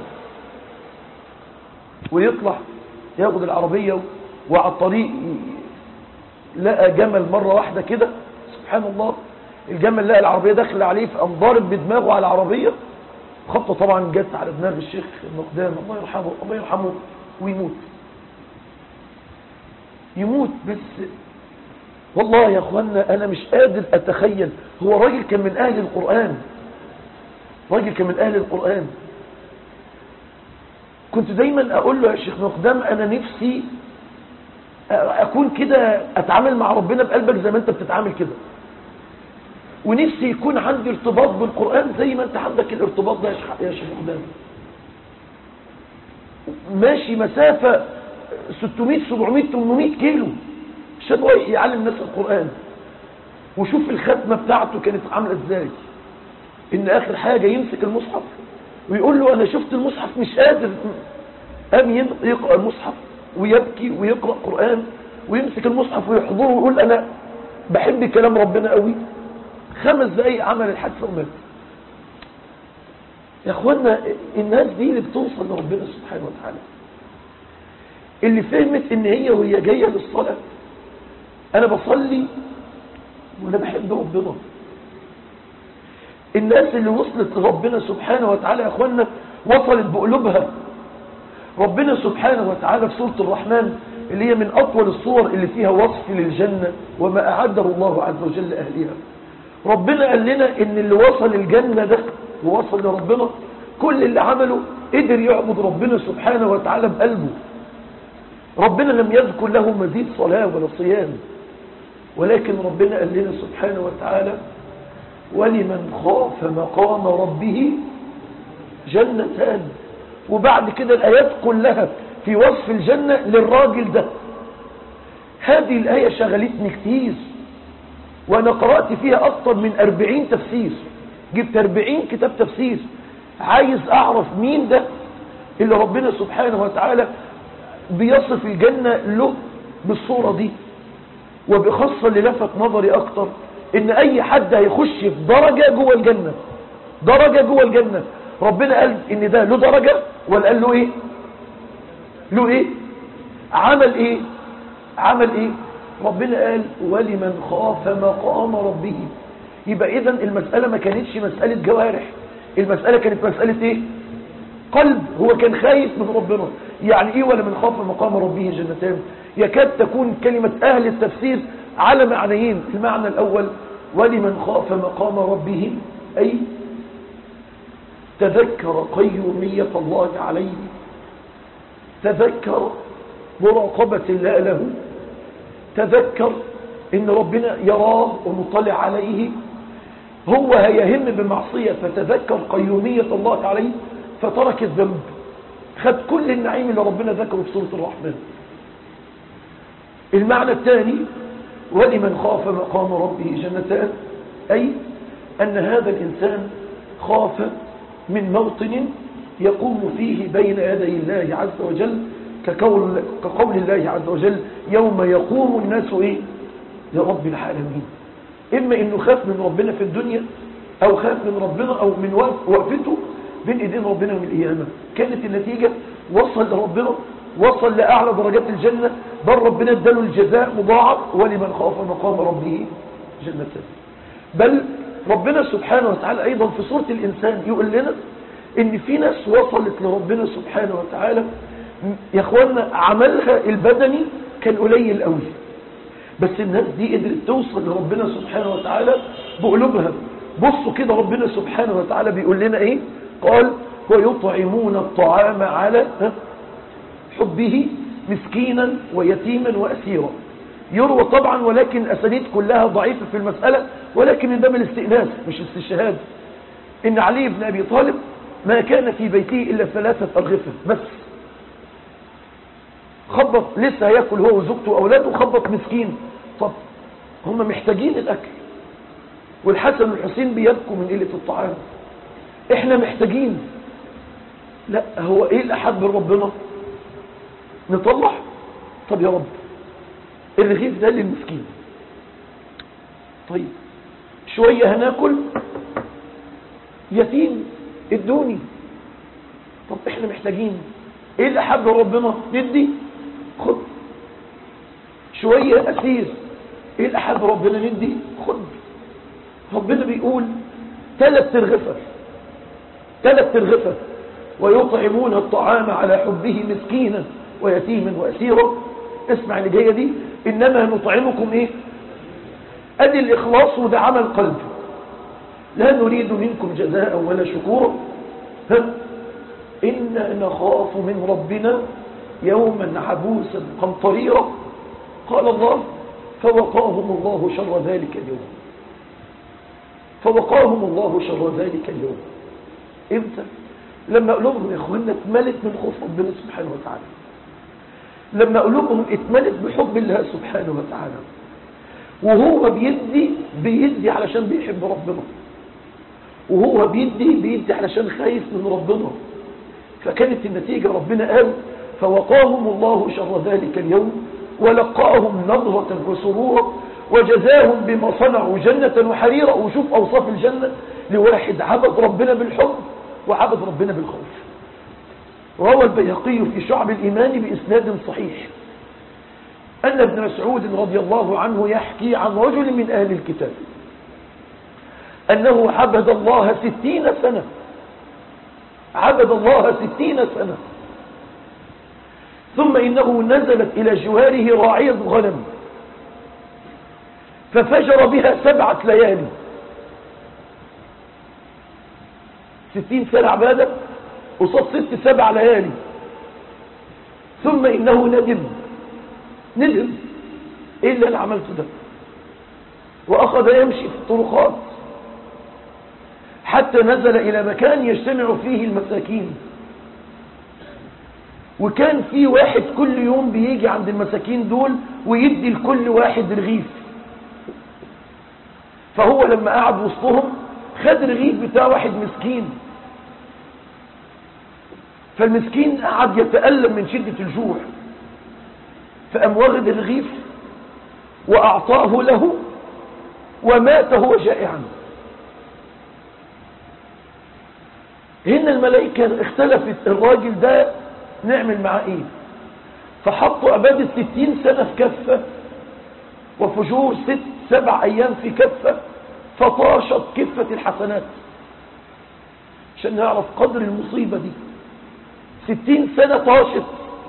ويطلع ياخد العربيه وعلى الطريق لقى جمل مره واحده كده سبحان الله الجمل لقى العربيه داخله عليه فقام ضارب بدماغه على العربيه خبطه طبعا جت على دماغ الشيخ المقدام الله يرحمه الله يرحمه ويموت يموت بس والله يا اخوانا انا مش قادر اتخيل هو راجل كان من اهل القرآن راجل كان من اهل القرآن كنت دايما اقول له يا شيخ مقدام انا نفسي اكون كده اتعامل مع ربنا بقلبك زي ما انت بتتعامل كده ونفسي يكون عندي ارتباط بالقرآن زي ما انت عندك الارتباط ده يا شيخ مقدام ماشي مسافة 600 700 800 كيلو عشان رايح يعلم الناس القرآن وشوف الختمة بتاعته كانت عاملة ازاي ان اخر حاجة يمسك المصحف ويقول له انا شفت المصحف مش قادر قام يقرأ المصحف ويبكي ويقرأ قرآن ويمسك المصحف ويحضره ويقول انا بحب كلام ربنا قوي خمس دقايق عمل الحادثة ومات يا اخوانا الناس دي اللي بتوصل لربنا سبحانه وتعالى اللي فهمت ان هي وهي جاية للصلاة انا بصلي وانا بحب ربنا الناس اللي وصلت لربنا سبحانه وتعالى يا اخوانا وصلت بقلوبها ربنا سبحانه وتعالى في سورة الرحمن اللي هي من اطول الصور اللي فيها وصف للجنة وما اعده الله عز وجل لاهلها ربنا قال لنا ان اللي وصل الجنة ده ووصل لربنا كل اللي عمله قدر يعبد ربنا سبحانه وتعالى بقلبه ربنا لم يذكر له مزيد صلاة ولا صيام ولكن ربنا قال لنا سبحانه وتعالى ولمن خاف مقام ربه جنتان وبعد كده الآيات كلها في وصف الجنة للراجل ده هذه الآية شغلتني كتير وأنا قرأت فيها أكثر من أربعين تفسير جبت أربعين كتاب تفسير عايز أعرف مين ده اللي ربنا سبحانه وتعالى بيصف الجنة له بالصورة دي وبخاصة اللي لفت نظري أكتر إن أي حد هيخش في درجة جوه الجنة درجة جوه الجنة ربنا قال إن ده له درجة ولا قال له إيه له إيه عمل إيه عمل إيه ربنا قال ولمن خاف مقام ربه يبقى إذا المسألة ما كانتش مسألة جوارح المسألة كانت مسألة إيه قلب هو كان خايف من ربنا يعني ايه ولمن خاف مقام ربه جنتان يكاد تكون كلمة اهل التفسير على معنيين المعنى الاول ولمن خاف مقام ربه اي تذكر قيومية الله عليه تذكر مراقبة الله له تذكر ان ربنا يراه ومطلع عليه هو هيهم بمعصية فتذكر قيومية الله عليه فترك الذنب خد كل النعيم اللي ربنا ذكره في سورة الرحمن المعنى الثاني ولمن خاف مقام ربه جنتان أي أن هذا الإنسان خاف من موطن يقوم فيه بين يدي الله عز وجل كقول, كقول الله عز وجل يوم يقوم الناس إيه لرب العالمين إما إنه خاف من ربنا في الدنيا أو خاف من ربنا أو من وقفته بين ايدين ربنا من القيامة كانت النتيجة وصل لربنا وصل لأعلى درجات الجنة بل ربنا اداله الجزاء مضاعف ولمن خاف مقام ربه جنتان بل ربنا سبحانه وتعالى أيضا في سورة الإنسان يقول لنا إن في ناس وصلت لربنا سبحانه وتعالى يا اخوانا عملها البدني كان قليل قوي بس الناس دي قدرت توصل لربنا سبحانه وتعالى بقلوبها بصوا كده ربنا سبحانه وتعالى بيقول لنا ايه قال ويطعمون الطعام على حبه مسكينا ويتيما وأسيرا يروى طبعا ولكن الأسانيد كلها ضعيفة في المسألة ولكن من باب الاستئناس مش استشهاد إن علي بن أبي طالب ما كان في بيته إلا ثلاثة أرغفة بس خبط لسه هياكل هو وزوجته وأولاده خبط مسكين طب هم محتاجين الأكل والحسن والحسين بيبكوا من قلة الطعام احنا محتاجين لا هو ايه الأحب ربنا نطلع طب يا رب الرغيف ده للمسكين طيب شوية هناكل يتيم ادوني طب احنا محتاجين ايه اللي حب ربنا ندي خد شوية اسير ايه اللي حب ربنا ندي خد ربنا بيقول ثلاث ترغفة ثلاث ترغفة ويطعمون الطعام على حبه مسكينا ويتيما واسيرا اسمع اللي جايه دي انما نطعمكم ايه ادي الاخلاص وده عمل قلب لا نريد منكم جزاء ولا شكورا ها إنا نخاف من ربنا يوما عبوسا قمطريرا قال الله فوقاهم الله شر ذلك اليوم فوقاهم الله شر ذلك اليوم امتى لما قلوبهم يا اخوانا اتملت من خوف ربنا سبحانه وتعالى لما قلوبهم اتملت بحب الله سبحانه وتعالى وهو بيدي بيدي علشان بيحب ربنا وهو بيدي بيدي علشان خايف من ربنا فكانت النتيجة ربنا قال فوقاهم الله شر ذلك اليوم ولقاهم نظرة وسرورا وجزاهم بما صنعوا جنة وحريرا وشوف أوصاف الجنة لواحد عبد ربنا بالحب وعبد ربنا بالخوف روى البيهقي في شعب الإيمان بإسناد صحيح أن ابن مسعود رضي الله عنه يحكي عن رجل من أهل الكتاب أنه عبد الله ستين سنة عبد الله ستين سنة ثم إنه نزلت إلى جواره راعية غنم ففجر بها سبعة ليالي ستين سنة عبادة وصد ست سبع ليالي ثم إنه ندم ندم إيه اللي أنا عملته ده وأخذ يمشي في الطرقات حتى نزل إلى مكان يجتمع فيه المساكين وكان في واحد كل يوم بيجي عند المساكين دول ويدي لكل واحد رغيف فهو لما قعد وسطهم خد رغيف بتاع واحد مسكين فالمسكين قعد يتألم من شدة الجوع فقام واخد الرغيف وأعطاه له ومات هو جائعا هنا الملائكة اختلفت الراجل ده نعمل معاه ايه فحطوا عبادة ستين سنة في كفة وفجور ست سبع ايام في كفة فطاشت كفة الحسنات عشان نعرف قدر المصيبة دي ستين سنة طاشت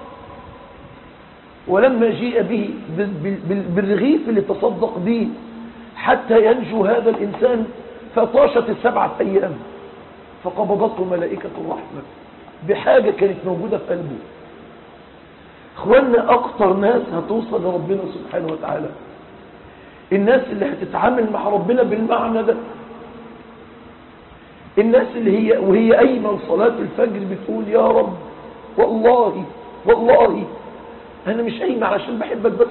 ولما جيء به بالرغيف اللي تصدق به حتى ينجو هذا الإنسان فطاشت السبعة أيام فقبضته ملائكة الرحمة بحاجة كانت موجودة في قلبه اخوانا اكتر ناس هتوصل لربنا سبحانه وتعالى الناس اللي هتتعامل مع ربنا بالمعنى ده الناس اللي هي وهي قايمه لصلاه الفجر بتقول يا رب والله والله انا مش قايمه علشان بحبك بس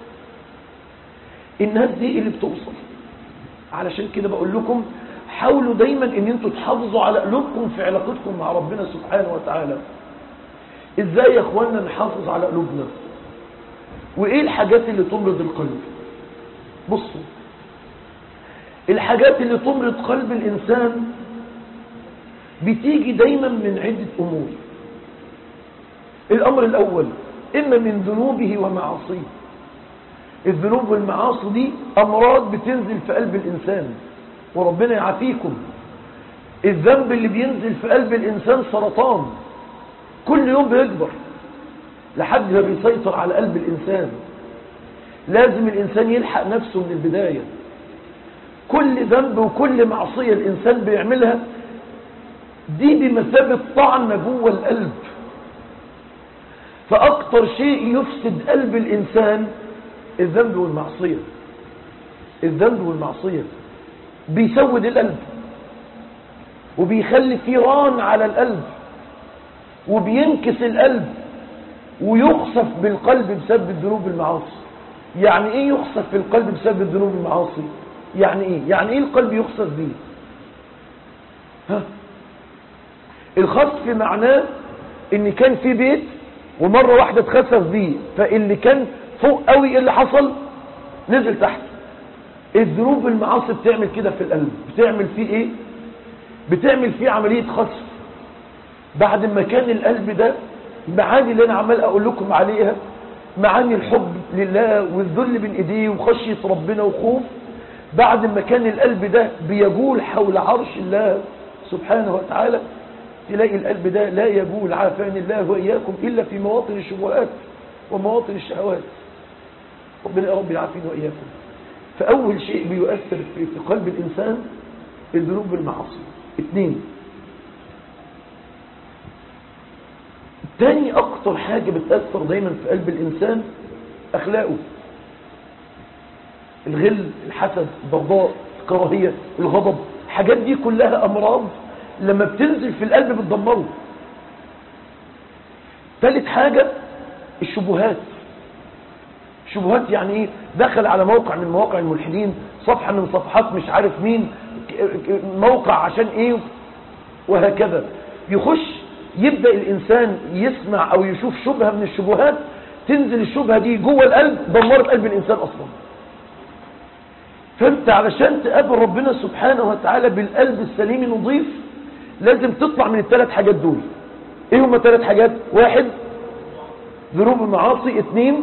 الناس دي اللي بتوصل علشان كده بقول لكم حاولوا دايما ان انتوا تحافظوا على قلوبكم في علاقتكم مع ربنا سبحانه وتعالى ازاي يا اخوانا نحافظ على قلوبنا وايه الحاجات اللي تمرض القلب بصوا الحاجات اللي تمرض قلب الانسان بتيجي دايما من عدة امور الامر الاول اما من ذنوبه ومعاصيه الذنوب والمعاصي دي امراض بتنزل في قلب الانسان وربنا يعافيكم الذنب اللي بينزل في قلب الإنسان سرطان كل يوم بيكبر لحد ما بيسيطر على قلب الإنسان لازم الإنسان يلحق نفسه من البداية كل ذنب وكل معصية الإنسان بيعملها دي بمثابة طعنة جوه القلب فأكتر شيء يفسد قلب الإنسان الذنب والمعصية الذنب والمعصية بيسود القلب وبيخلي فيه ران على القلب وبينكس القلب ويخسف بالقلب بسبب الذنوب والمعاصي يعني ايه يخسف في القلب بسبب الذنوب والمعاصي يعني ايه يعني ايه القلب يخسف بيه ها الخسف معناه ان كان في بيت ومرة واحدة اتخسف بيه فاللي كان فوق قوي ايه اللي حصل نزل تحت الذنوب والمعاصي بتعمل كده في القلب بتعمل فيه ايه بتعمل فيه عملية خسف بعد ما كان القلب ده معاني اللي انا عمال اقول لكم عليها معاني الحب لله والذل بين ايديه وخشية ربنا وخوف بعد ما كان القلب ده بيجول حول عرش الله سبحانه وتعالى تلاقي القلب ده لا يجول عافاني الله وإياكم إلا في مواطن الشبهات ومواطن الشهوات ربنا يا رب يعافينا وإياكم فأول شيء بيؤثر في في قلب الإنسان الذنوب والمعاصي اثنين تاني أكتر حاجة بتأثر دايما في قلب الإنسان أخلاقه الغل الحسد البغضاء الكراهية الغضب الحاجات دي كلها أمراض لما بتنزل في القلب بتدمره ثالث حاجة الشبهات شبهات يعني ايه دخل على موقع من مواقع الملحدين صفحة من صفحات مش عارف مين موقع عشان ايه وهكذا يخش يبدأ الإنسان يسمع أو يشوف شبهة من الشبهات تنزل الشبهة دي جوه القلب دمرت قلب الإنسان أصلا فأنت علشان تقابل ربنا سبحانه وتعالى بالقلب السليم النظيف لازم تطلع من الثلاث حاجات دول ايه هما ثلاث حاجات واحد ذنوب المعاصي اثنين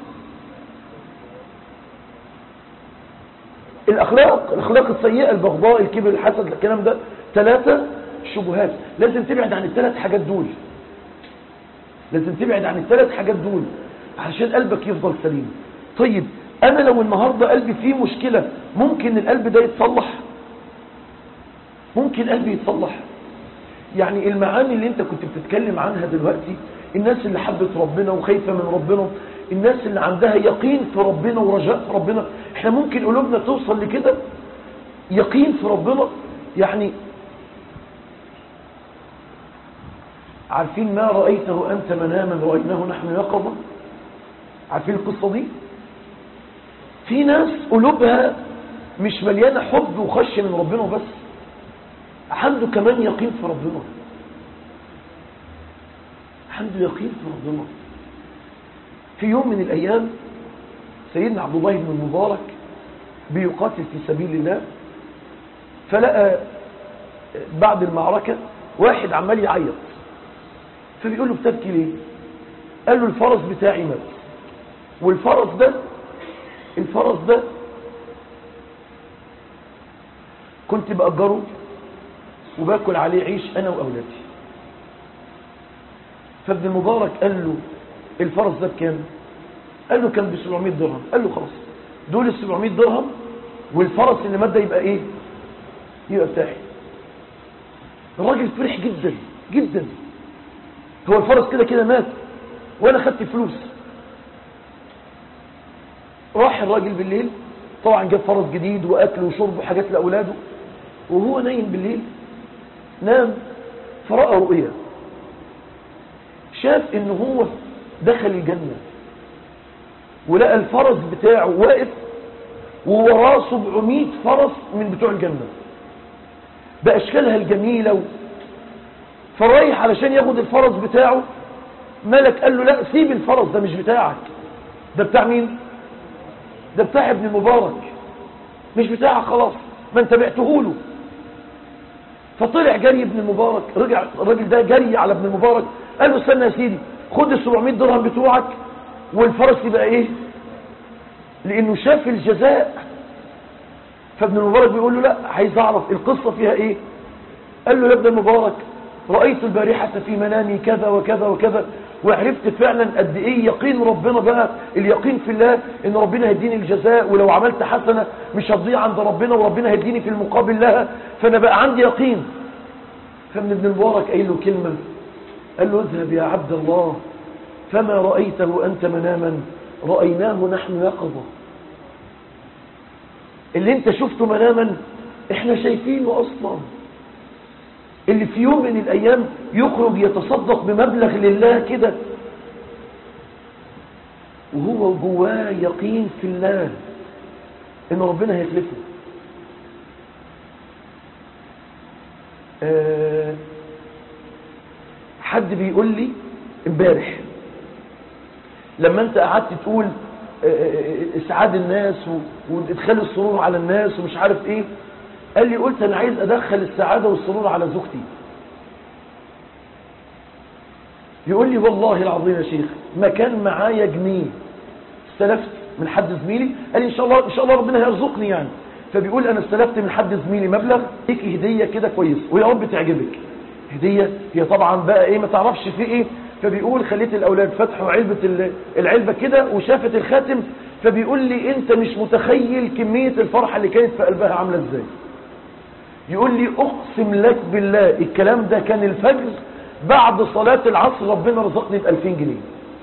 الاخلاق الاخلاق السيئة البغضاء الكبر الحسد الكلام ده ثلاثة الشبهات لازم تبعد عن الثلاث حاجات دول لازم تبعد عن الثلاث حاجات دول عشان قلبك يفضل سليم طيب انا لو النهاردة قلبي فيه مشكلة ممكن القلب ده يتصلح ممكن قلبي يتصلح يعني المعاني اللي انت كنت بتتكلم عنها دلوقتي الناس اللي حبت ربنا وخايفة من ربنا الناس اللي عندها يقين في ربنا ورجاء في ربنا احنا ممكن قلوبنا توصل لكده يقين في ربنا يعني عارفين ما رأيته أنت مناما رأيناه نحن يقظة عارفين القصة دي في ناس قلوبها مش مليانة حب وخشية من ربنا بس عنده كمان يقين في ربنا عنده يقين في ربنا في يوم من الأيام سيدنا عبد الله بن المبارك بيقاتل في سبيل الله فلقى بعد المعركة واحد عمال يعيط فبيقول له بتبكي ليه قال له الفرس بتاعي مات والفرس ده الفرس ده كنت بأجره وباكل عليه عيش أنا وأولادي فابن المبارك قال له الفرس ده بكام قال له كان ب 700 درهم قال له خلاص دول ال 700 درهم والفرس اللي مات ده يبقى ايه يبقى بتاعي الراجل فرح جدا جدا هو الفرس كده كده مات وانا خدت فلوس راح الراجل بالليل طبعا جاب فرس جديد واكل وشرب وحاجات لاولاده وهو نايم بالليل نام فرأى رؤيا شاف ان هو دخل الجنة ولقى الفرس بتاعه واقف ووراه 700 فرس من بتوع الجنة بأشكالها الجميلة و... فرايح علشان ياخد الفرس بتاعه ملك قال له لا سيب الفرس ده مش بتاعك ده بتاع مين ده بتاع ابن المبارك مش بتاعك خلاص ما انت بعته له فطلع جري ابن المبارك رجع الراجل ده جري على ابن المبارك قال له استنى يا سيدي خد ال 700 درهم بتوعك والفرس يبقى ايه لانه شاف الجزاء فابن المبارك بيقول له لا عايز اعرف القصة فيها ايه قال له يا ابن المبارك رأيت البارحة في منامي كذا وكذا وكذا وعرفت فعلا قد ايه يقين ربنا بقى اليقين في الله ان ربنا هيديني الجزاء ولو عملت حسنة مش هتضيع عند ربنا وربنا هيديني في المقابل لها فانا بقى عندي يقين فمن ابن المبارك قايل له كلمة قال له اذهب يا عبد الله فما رأيته أنت مناما رأيناه نحن يقظة اللي انت شفته مناما احنا شايفينه أصلا اللي في يوم من الأيام يخرج يتصدق بمبلغ لله كده وهو جواه يقين في الله ان ربنا هيخلفه أه حد بيقول لي امبارح لما انت قعدت تقول اسعاد الناس وادخال السرور على الناس ومش عارف ايه قال لي قلت انا عايز ادخل السعادة والسرور على زوجتي يقول لي والله العظيم يا شيخ ما كان معايا جنيه استلفت من حد زميلي قال لي ان شاء الله ان شاء الله ربنا هيرزقني يعني فبيقول انا استلفت من حد زميلي مبلغ ليك هديه كده كويس ويا رب تعجبك هديه هي طبعا بقى ايه ما تعرفش في ايه فبيقول خليت الاولاد فتحوا علبه العلبه كده وشافت الخاتم فبيقول لي انت مش متخيل كميه الفرحه اللي كانت في قلبها عامله ازاي يقول لي اقسم لك بالله الكلام ده كان الفجر بعد صلاه العصر ربنا رزقني ب 2000 جنيه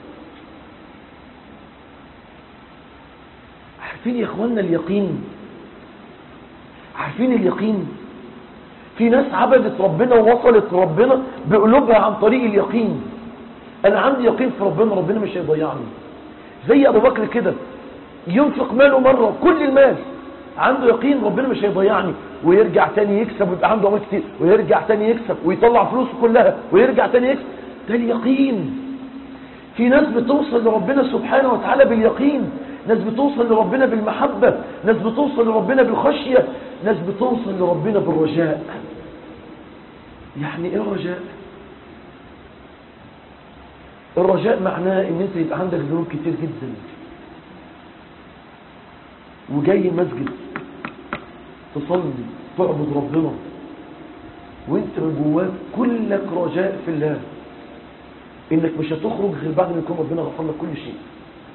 عارفين يا اخوانا اليقين عارفين اليقين في ناس عبدت ربنا ووصلت ربنا بقلوبها عن طريق اليقين انا عندي يقين في ربنا ربنا مش هيضيعني زي ابو بكر كده ينفق ماله مرة كل المال عنده يقين ربنا مش هيضيعني ويرجع تاني يكسب ويبقى عنده اموال كتير ويرجع تاني يكسب ويطلع فلوسه كلها ويرجع تاني يكسب ده اليقين في ناس بتوصل لربنا سبحانه وتعالى باليقين ناس بتوصل لربنا بالمحبة ناس بتوصل لربنا بالخشية ناس بتوصل لربنا بالرجاء يعني ايه الرجاء الرجاء معناه ان انت يبقى عندك ذنوب كتير جدا وجاي مسجد تصلي تعبد ربنا وانت من جواك كلك رجاء في الله انك مش هتخرج غير بعد ما يكون ربنا غفر لك كل شيء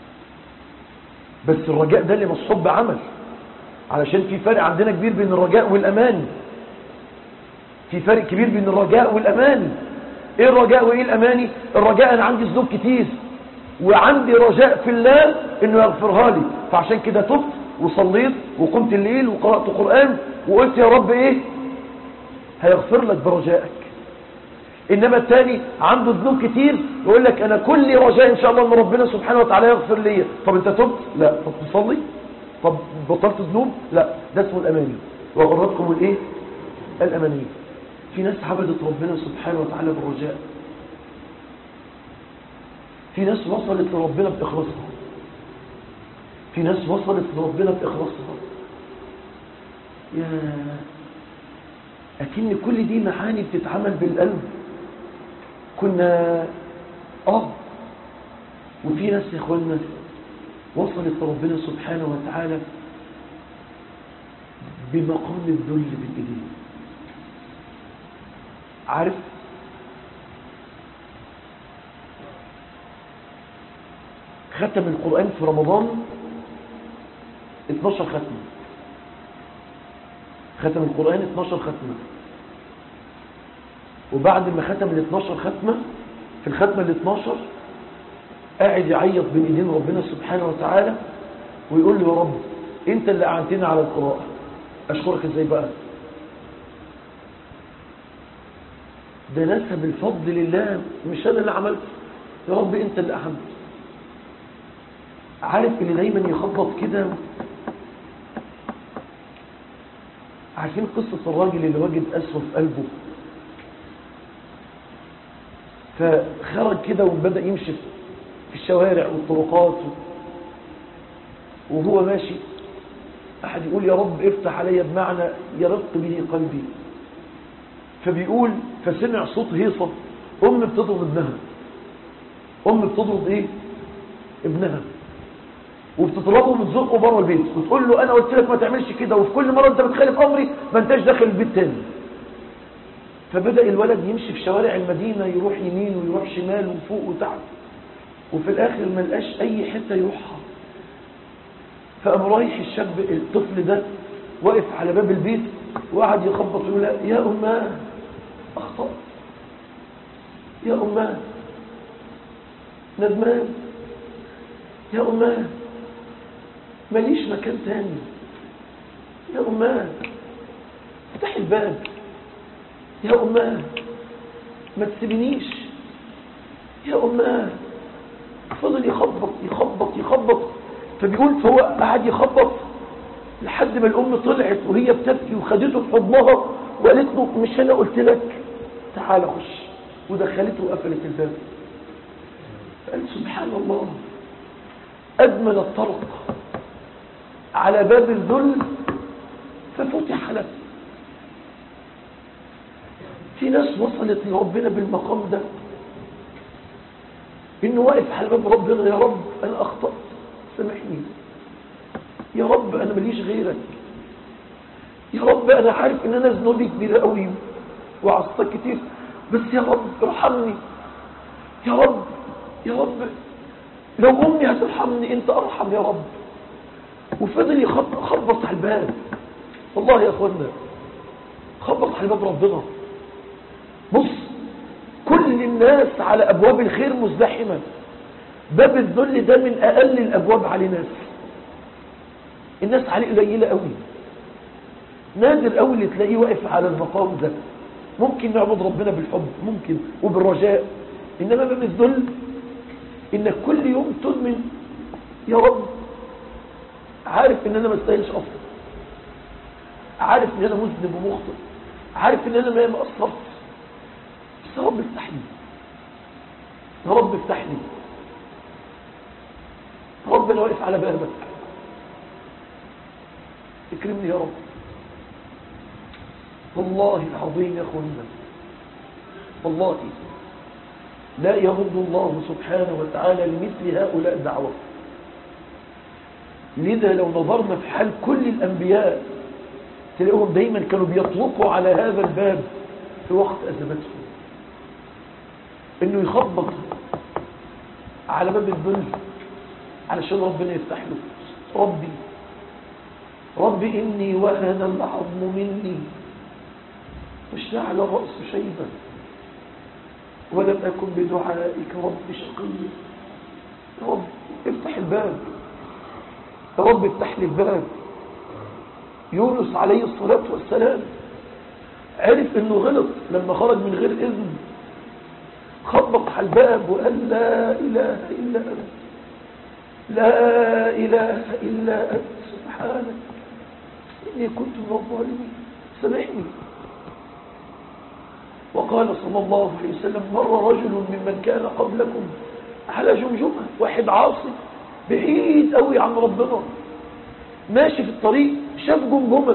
بس الرجاء ده اللي مصحوب بعمل علشان في فرق عندنا كبير بين الرجاء والامان في فرق كبير بين الرجاء والامان ايه الرجاء وايه الاماني الرجاء انا عندي ذنوب كتير وعندي رجاء في الله انه يغفرها لي فعشان كده تبت وصليت وقمت الليل وقرأت قرآن وقلت يا رب ايه هيغفر لك برجائك انما التاني عنده ذنوب كتير يقول لك انا كل رجاء ان شاء الله ان ربنا سبحانه وتعالى يغفر لي طب انت تبت لا طب تصلي طب بطلت ذنوب لا ده اسمه الاماني وغرتكم الايه الاماني في ناس عبدت ربنا سبحانه وتعالى بالرجاء في ناس وصلت لربنا باخلاصها في ناس وصلت لربنا باخلاصها يا اكن كل دي معاني بتتعمل بالقلب كنا اه وفي ناس يا اخوانا وصلت لربنا سبحانه وتعالى بمقام الذل بالايدين عارف ختم القرآن في رمضان 12 ختمة ختم القرآن 12 ختمة وبعد ما ختم ال 12 ختمة في الختمة ال 12 قاعد يعيط بين ايدين ربنا سبحانه وتعالى ويقول له يا رب انت اللي اعنتنا على القراءة اشكرك ازاي بقى ده نسب الفضل لله مش انا اللي عملت يا رب انت اللي اعنت عارف اللي دايما يخبط كده عارفين قصة الراجل اللي وجد أسوة في قلبه فخرج كده وبدأ يمشي في الشوارع والطرقات وهو ماشي أحد يقول يا رب افتح علي بمعنى يرق به قلبي فبيقول فسمع صوت هيصة أم بتضرب ابنها أم بتضرب إيه ابنها وبتطلبه وبتزقه بره البيت وتقول له انا قلت لك ما تعملش كده وفي كل مره انت بتخالف امري ما انتش داخل البيت تاني فبدا الولد يمشي في شوارع المدينه يروح يمين ويروح شمال وفوق وتحت وفي الاخر ما لقاش اي حته يروحها فقام رايح الشاب الطفل ده واقف على باب البيت وقعد يخبط يقول يا اماه اخطات يا اماه ندمان يا أمان ماليش مكان تاني يا أمان افتح الباب يا أمان ما تسيبنيش يا أمان فضل يخبط يخبط يخبط فبيقول فهو قعد يخبط لحد ما الأم طلعت وهي بتبكي وخدته في حضنها وقالت له مش أنا قلت لك تعال خش ودخلته وقفلت الباب قال سبحان الله أدمن الطرق على باب الذل ففتح له في ناس وصلت لربنا بالمقام ده انه واقف على باب ربنا يا رب انا اخطأت سامحني يا رب انا ماليش غيرك يا رب انا عارف ان انا ذنوبي كبيره قوي وعصيتك كتير بس يا رب ارحمني يا رب يا رب لو امي هترحمني انت ارحم يا رب وفضل يخبط على الباب والله يا اخوانا خبط على باب ربنا بص كل الناس على ابواب الخير مزدحمه باب الذل ده من اقل الابواب على ناس الناس عليه قليله قوي نادر قوي اللي تلاقيه واقف على المقام ده ممكن نعبد ربنا بالحب ممكن وبالرجاء انما باب الذل انك كل يوم تؤمن يا رب عارف ان انا ما استاهلش اصلا عارف ان انا مذنب ومخطئ عارف ان انا ما قصرت بس يا رب افتح لي يا رب افتح لي يا رب انا واقف على بابك اكرمني يا رب والله العظيم يا اخوانا والله لا يرد الله سبحانه وتعالى لمثل هؤلاء الدعوة لذا لو نظرنا في حال كل الأنبياء تلاقيهم دايما كانوا بيطلقوا على هذا الباب في وقت أزمتهم انه يخبط على باب الذل علشان ربنا يفتح له ربي ربي إني وهن العظم مني واشتعل الرأس شيبا ولم أكن بدعائك رب شقيا يا رب افتح الباب يا رب افتح لي الباب يونس عليه الصلاة والسلام عرف انه غلط لما خرج من غير اذن خبط على الباب وقال لا اله الا انت لا اله الا انت سبحانك اني كنت من الظالمين سامحني وقال صلى الله عليه وسلم مر رجل ممن كان قبلكم على جمجمة واحد عاصي بعيد قوي عن ربنا ماشي في الطريق شاف جمجمة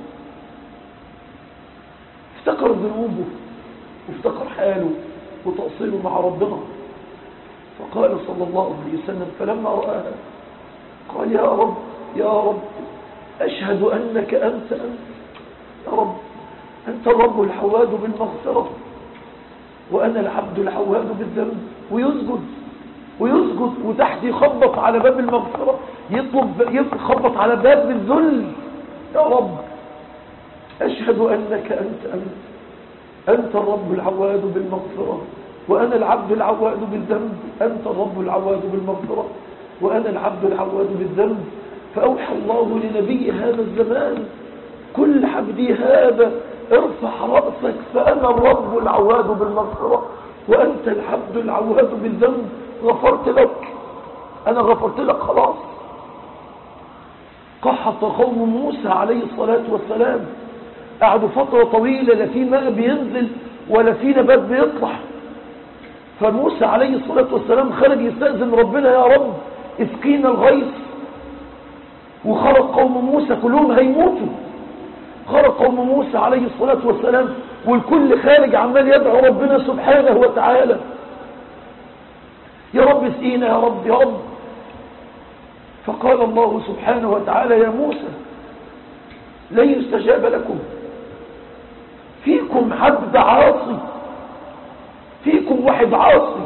افتكر ذنوبه وافتكر حاله وتقصيره مع ربنا فقال صلى الله عليه وسلم فلما رآها قال يا رب يا رب أشهد أنك أنت أنت يا رب أنت الرب الحواد بالمغفرة وأنا العبد الحواد بالذنب ويسجد ويسجد وتحت يخبط على باب المغفرة يطلب يخبط على باب الذل يا رب أشهد أنك أنت أنت أنت الرب العواد بالمغفرة وأنا العبد العواد بالذنب أنت الرب العواد بالمغفرة وأنا العبد العواد بالذنب فأوحى الله لنبي هذا الزمان كل عبدي هذا ارفع رأسك فأنا الرب العواد بالمغفرة وأنت العبد العواد بالذنب غفرت لك أنا غفرت لك خلاص قحط قوم موسى عليه الصلاة والسلام قعدوا فترة طويلة لا في ماء بينزل ولا في نبات بيطلع فموسى عليه الصلاة والسلام خرج يستأذن ربنا يا رب اسقينا الغيث وخرج قوم موسى كلهم هيموتوا خرج قوم موسى عليه الصلاة والسلام والكل خارج عمال يدعو ربنا سبحانه وتعالى يا رب اسقينا يا رب يا رب فقال الله سبحانه وتعالى يا موسى لن يستجاب لكم فيكم عبد عاصي فيكم واحد عاصي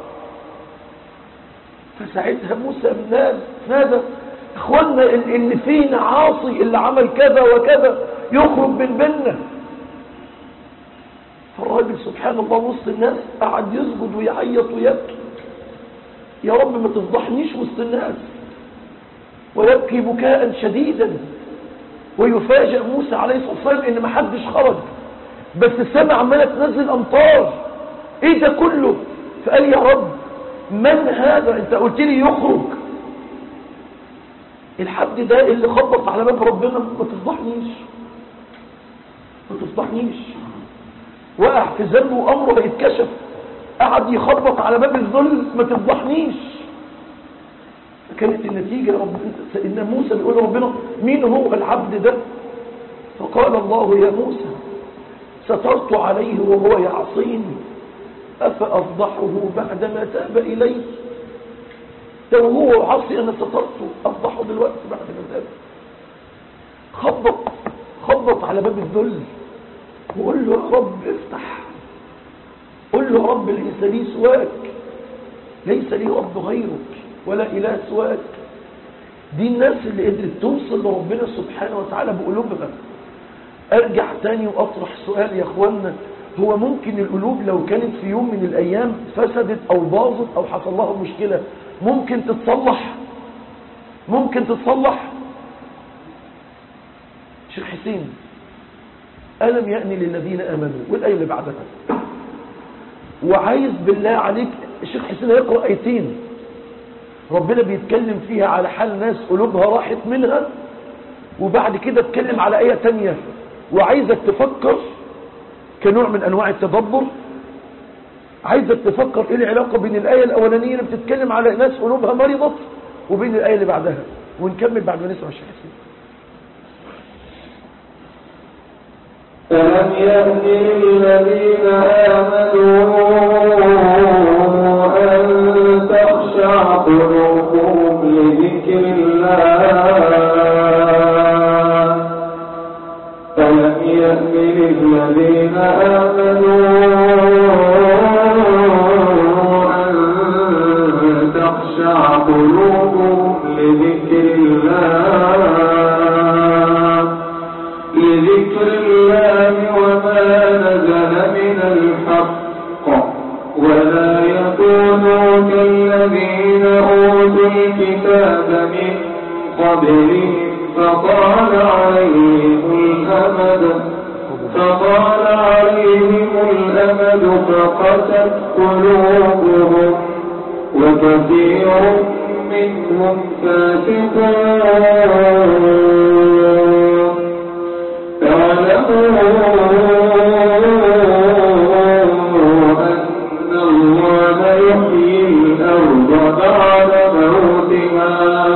فساعتها موسى نادى نادى اخوانا اللي فينا عاصي اللي عمل كذا وكذا يخرج من بيننا فالراجل سبحان الله وسط الناس قعد يسجد ويعيط ويبكي يا رب ما تفضحنيش وسط الناس ويبكي بكاء شديدا ويفاجئ موسى عليه الصلاة والسلام ان ما حدش خرج بس السماء عمالة تنزل امطار ايه ده كله فقال يا رب من هذا انت قلت لي يخرج الحد ده اللي خبط على باب ربنا ما تفضحنيش ما تفضحنيش وقع في ذنبه وامره يتكشف قعد يخبط على باب الذل ما تفضحنيش كانت النتيجة رب ان موسى بيقول لربنا مين هو العبد ده فقال الله يا موسى سترت عليه وهو يعصيني أفأفضحه بعدما تاب إلي لو هو عصي أنا سترته أفضحه دلوقتي بعد ما تاب خبط خبط على باب الذل وقول له يا رب افتح قل له يا رب ليس لي سواك ليس لي رب غيرك ولا إله سواك دي الناس اللي قدرت توصل لربنا سبحانه وتعالى بقلوبها ارجع تاني واطرح سؤال يا اخوانا هو ممكن القلوب لو كانت في يوم من الايام فسدت او باظت او حصل لها مشكلة ممكن تتصلح ممكن تتصلح شيخ حسين ألم يأني للذين آمنوا والآية اللي بعدها وعايز بالله عليك الشيخ حسين يقرأ آيتين ربنا بيتكلم فيها على حال ناس قلوبها راحت منها وبعد كده اتكلم على آية تانية وعايزك تفكر كنوع من أنواع التدبر عايزك تفكر ايه العلاقة بين الآية الأولانية اللي بتتكلم على ناس قلوبها مرضت وبين الآية اللي بعدها ونكمل بعد ما نسمع الشيخ حسين ألم يأن للذين آمنوا أن تخشع قلوبهم لذكر الله ألم يأن للذين آمنوا أن تخشع قلوبهم لذكر الله لذكر الله وما نزل من الحق ولا يكونوا كالذين أوتوا الكتاب من قبلهم فطال عليهم الأمد فطال عليهم الأمد فقست قلوبهم وكثير منهم فاسقون اعلموا أن الله يحيي الأرض بعد موتها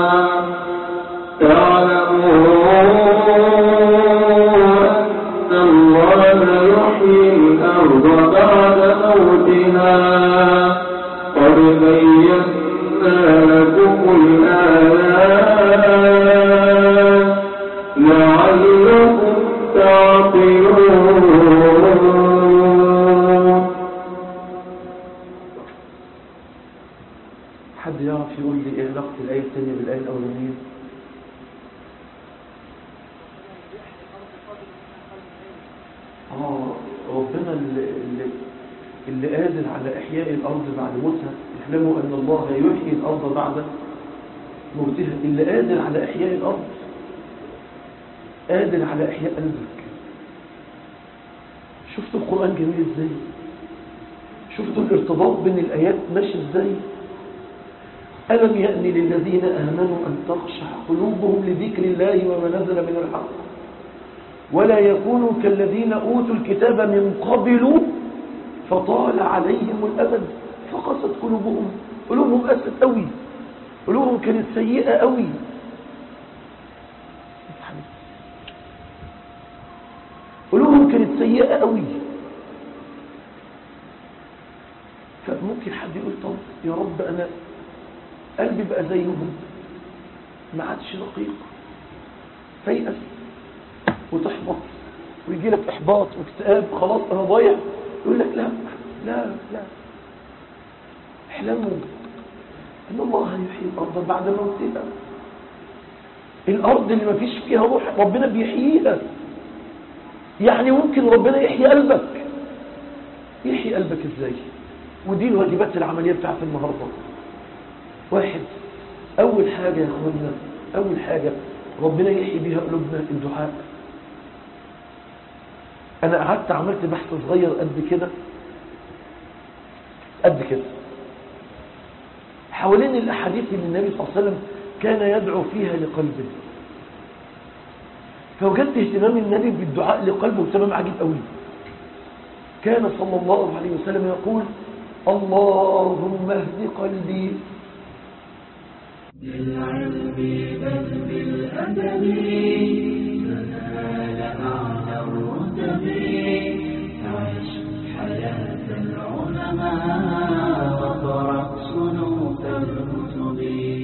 اعلموا أن الله يحيي الأرض بعد موتها قد بينا لكم الآيات لعلكم تعقلون حد يعرف يقول لي ايه علاقة الآية الثانية بالآية الأولانية آه ربنا اللي, اللي, اللي قادر على إحياء الأرض بعد موتها اعلموا أن الله يحيي الأرض بعد موتها اللي قادر على إحياء الأرض قادر على إحياء قلبك شفتوا القرآن جميل إزاي شفتوا الارتباط بين الآيات ماشي إزاي ألم يأن للذين آمنوا أن تخشع قلوبهم لذكر الله وما نزل من الحق ولا يكونوا كالذين أوتوا الكتاب من قبل فطال عليهم الأمد فقست قلوبهم قلوبهم قست قوي قلوبهم كانت سيئة قوي قلوبهم كانت سيئة قوي فممكن حد يقول طب يا رب أنا قلبي بقى زيهم ما عادش رقيق فيأس وتحبط ويجي لك إحباط واكتئاب خلاص أنا ضايع يقول لك لا لا لا احلموا أن الله يحيي الأرض بعد موتها الأرض اللي ما فيش فيها روح ربنا بيحييها يعني ممكن ربنا يحيي قلبك يحيي قلبك ازاي ودي الواجبات العملية بتاعت النهاردة واحد أول حاجة يا أخوانا أول حاجة ربنا يحيي بها قلوبنا الدعاء أنا قعدت عملت بحث صغير قد كده قد كده حوالين الأحاديث اللي النبي صلى الله عليه وسلم كان يدعو فيها لقلبه فوجدت اهتمام النبي بالدعاء لقلبه اهتمام عجيب قوي كان صلى الله عليه وسلم يقول اللهم اهد قلبي بالعلم بل بالأدب تنال أعلى الرتب عش حياة العلماء وقرأ صنوف الكتب